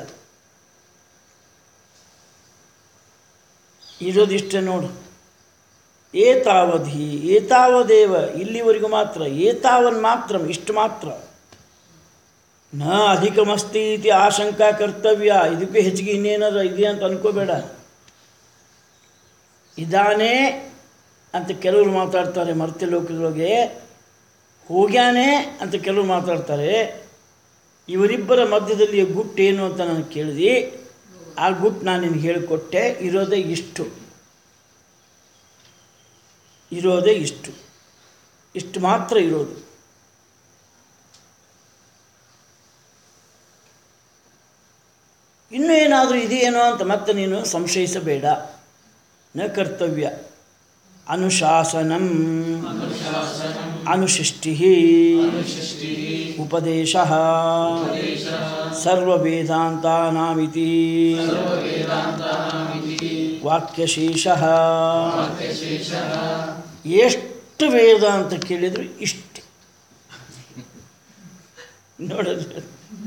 ಇರೋದಿಷ್ಟೇ ನೋಡು ಏತಾವಧಿ ಏತಾವದೇವ ಇಲ್ಲಿವರೆಗೂ ಮಾತ್ರ ಏತಾವನ್ ಮಾತ್ರ ಇಷ್ಟು ಮಾತ್ರ ನ ಅಧಿಕಮಸ್ತಿ ಇತಿ ಆಶಂಕಾ ಕರ್ತವ್ಯ ಇದಕ್ಕೂ ಹೆಚ್ಚಿಗೆ ಇನ್ನೇನಾದ್ರು ಇದೆ ಅಂತ ಅನ್ಕೋಬೇಡ ಇದಾನೇ ಅಂತ ಕೆಲವರು ಮಾತಾಡ್ತಾರೆ ಮರ್ತ್ಯ ಲೋಕದೊಳಗೆ ಹೋಗ್ಯಾನೆ ಅಂತ ಕೆಲವರು ಮಾತಾಡ್ತಾರೆ ಇವರಿಬ್ಬರ ಮಧ್ಯದಲ್ಲಿ ಗುಟ್ಟು ಏನು ಅಂತ ನಾನು ಕೇಳಿದೆ ಆ ಗುಟ್ಟು ನಾನು ನಿನಗೆ ಹೇಳಿಕೊಟ್ಟೆ ಇರೋದೇ ಇಷ್ಟು ಇರೋದೇ ಇಷ್ಟು ಇಷ್ಟು ಮಾತ್ರ ಇರೋದು ಇನ್ನೂ ಏನಾದರೂ ಇದೆಯೇನೋ ಅಂತ ಮತ್ತೆ ನೀನು ಸಂಶಯಿಸಬೇಡ ನ ಕರ್ತವ್ಯ ಅನುಶಾಸನಂ ಅನುಶಿಷ್ಟಿ ಉಪದೇಶ ಸರ್ವವೇದಾಂತಾನಾಮಿತಿ ವಾಕ್ಯಶೇಷ ಎಷ್ಟು ವೇದ ಅಂತ ಕೇಳಿದ್ರು ಇಷ್ಟೆ ನೋಡಿದ್ರೆ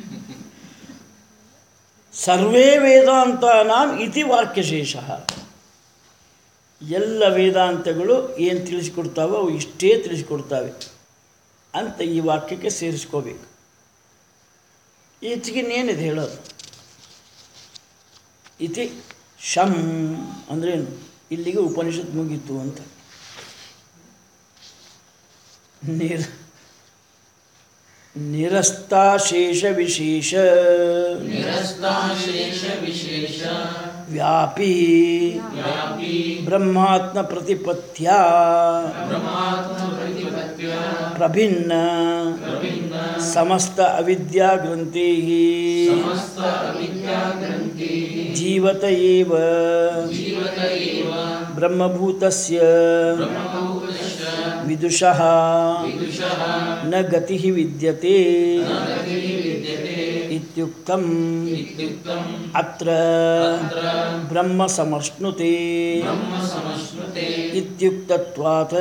ಸರ್ವೇ ವೇದಾಂತಾನಾಂ ಇತಿ ವಾಕ್ಯಶೇಷ ಎಲ್ಲ ವೇದಾಂತಗಳು ಏನು ತಿಳಿಸಿಕೊಡ್ತಾವೋ ಅವು ಇಷ್ಟೇ ತಿಳಿಸಿಕೊಡ್ತಾವೆ ಅಂತ ಈ ವಾಕ್ಯಕ್ಕೆ ಸೇರಿಸ್ಕೋಬೇಕು ಹೆಚ್ಚಿಗಿನ್ನೇನಿದೆ ಹೇಳೋದು ಇತಿ ಶಂ ಅಂದ್ರೇನು ಇಲ್ಲಿಗೆ ಉಪನಿಷತ್ ಮುಗೀತು ಅಂತ ನಿರ್ ನಿರಸ್ತಾಶೇಷ ವಿಶೇಷ ವ್ಯಾಪಿ ಬ್ರಹ್ಮಾತ್ಮ ಪ್ರತಿಪತ್ಯ ಪ್ರಭಿನ್ನ ಸಮಸ್ತ ಅವಿದ್ಯಾ ಗ್ರಂಥಿ ಜೀವತ ಏವ ಬ್ರಹ್ಮಭೂತಸ್ಯ ವಿದುಷಃ ನ ಗತಿ ವಿದ್ಯತೆ ಇತ್ಯುಕ್ತಂ ಅತ್ರ ಬ್ರಹ್ಮ ಸಮಶ್ನುತೆ ಇತ್ಯುಕ್ತತ್ವಾತ್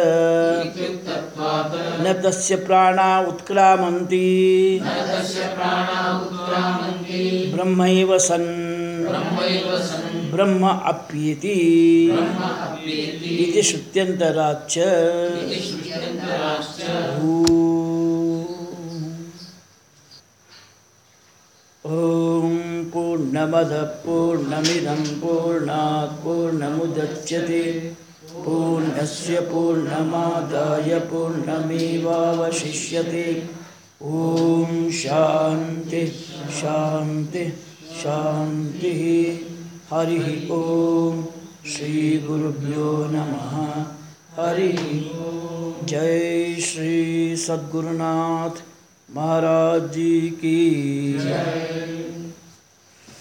ನ ತಸ್ಯ ಪ್ರಾಣ ಉತ್ಕ್ರಾಮಂತಿ ಬ್ರಹ್ಮೈವ ಸನ್ ಬ್ರಹ್ಮ ಅಪ್ಯೇತಿ ಇತಿ ಶ್ರುತ್ಯಂತರಾಚ್ಚ ಓಂ ಪೂರ್ಣಮದ ಪೂರ್ಣಮಿದಂ ಪೂರ್ಣಾತ್ ಪೂರ್ಣಮುದಚ್ಯತೆ ಪೂರ್ಣಸ್ಯ ಪೂರ್ಣಮಾದಾಯ ಪೂರ್ಣಮೇವಾವಶಿಷ್ಯತೆ ಓಂ ಶಾಂತಿ ಶಾಂತಿ ಶಾಂತಿ ಹರಿ ಓಂ ಶ್ರೀ ಗುರುಭ್ಯೋ ನಮಃ ಹರಿ ಜೈ ಶ್ರೀ ಸದ್ಗುರುನಾಥ महाराज जी की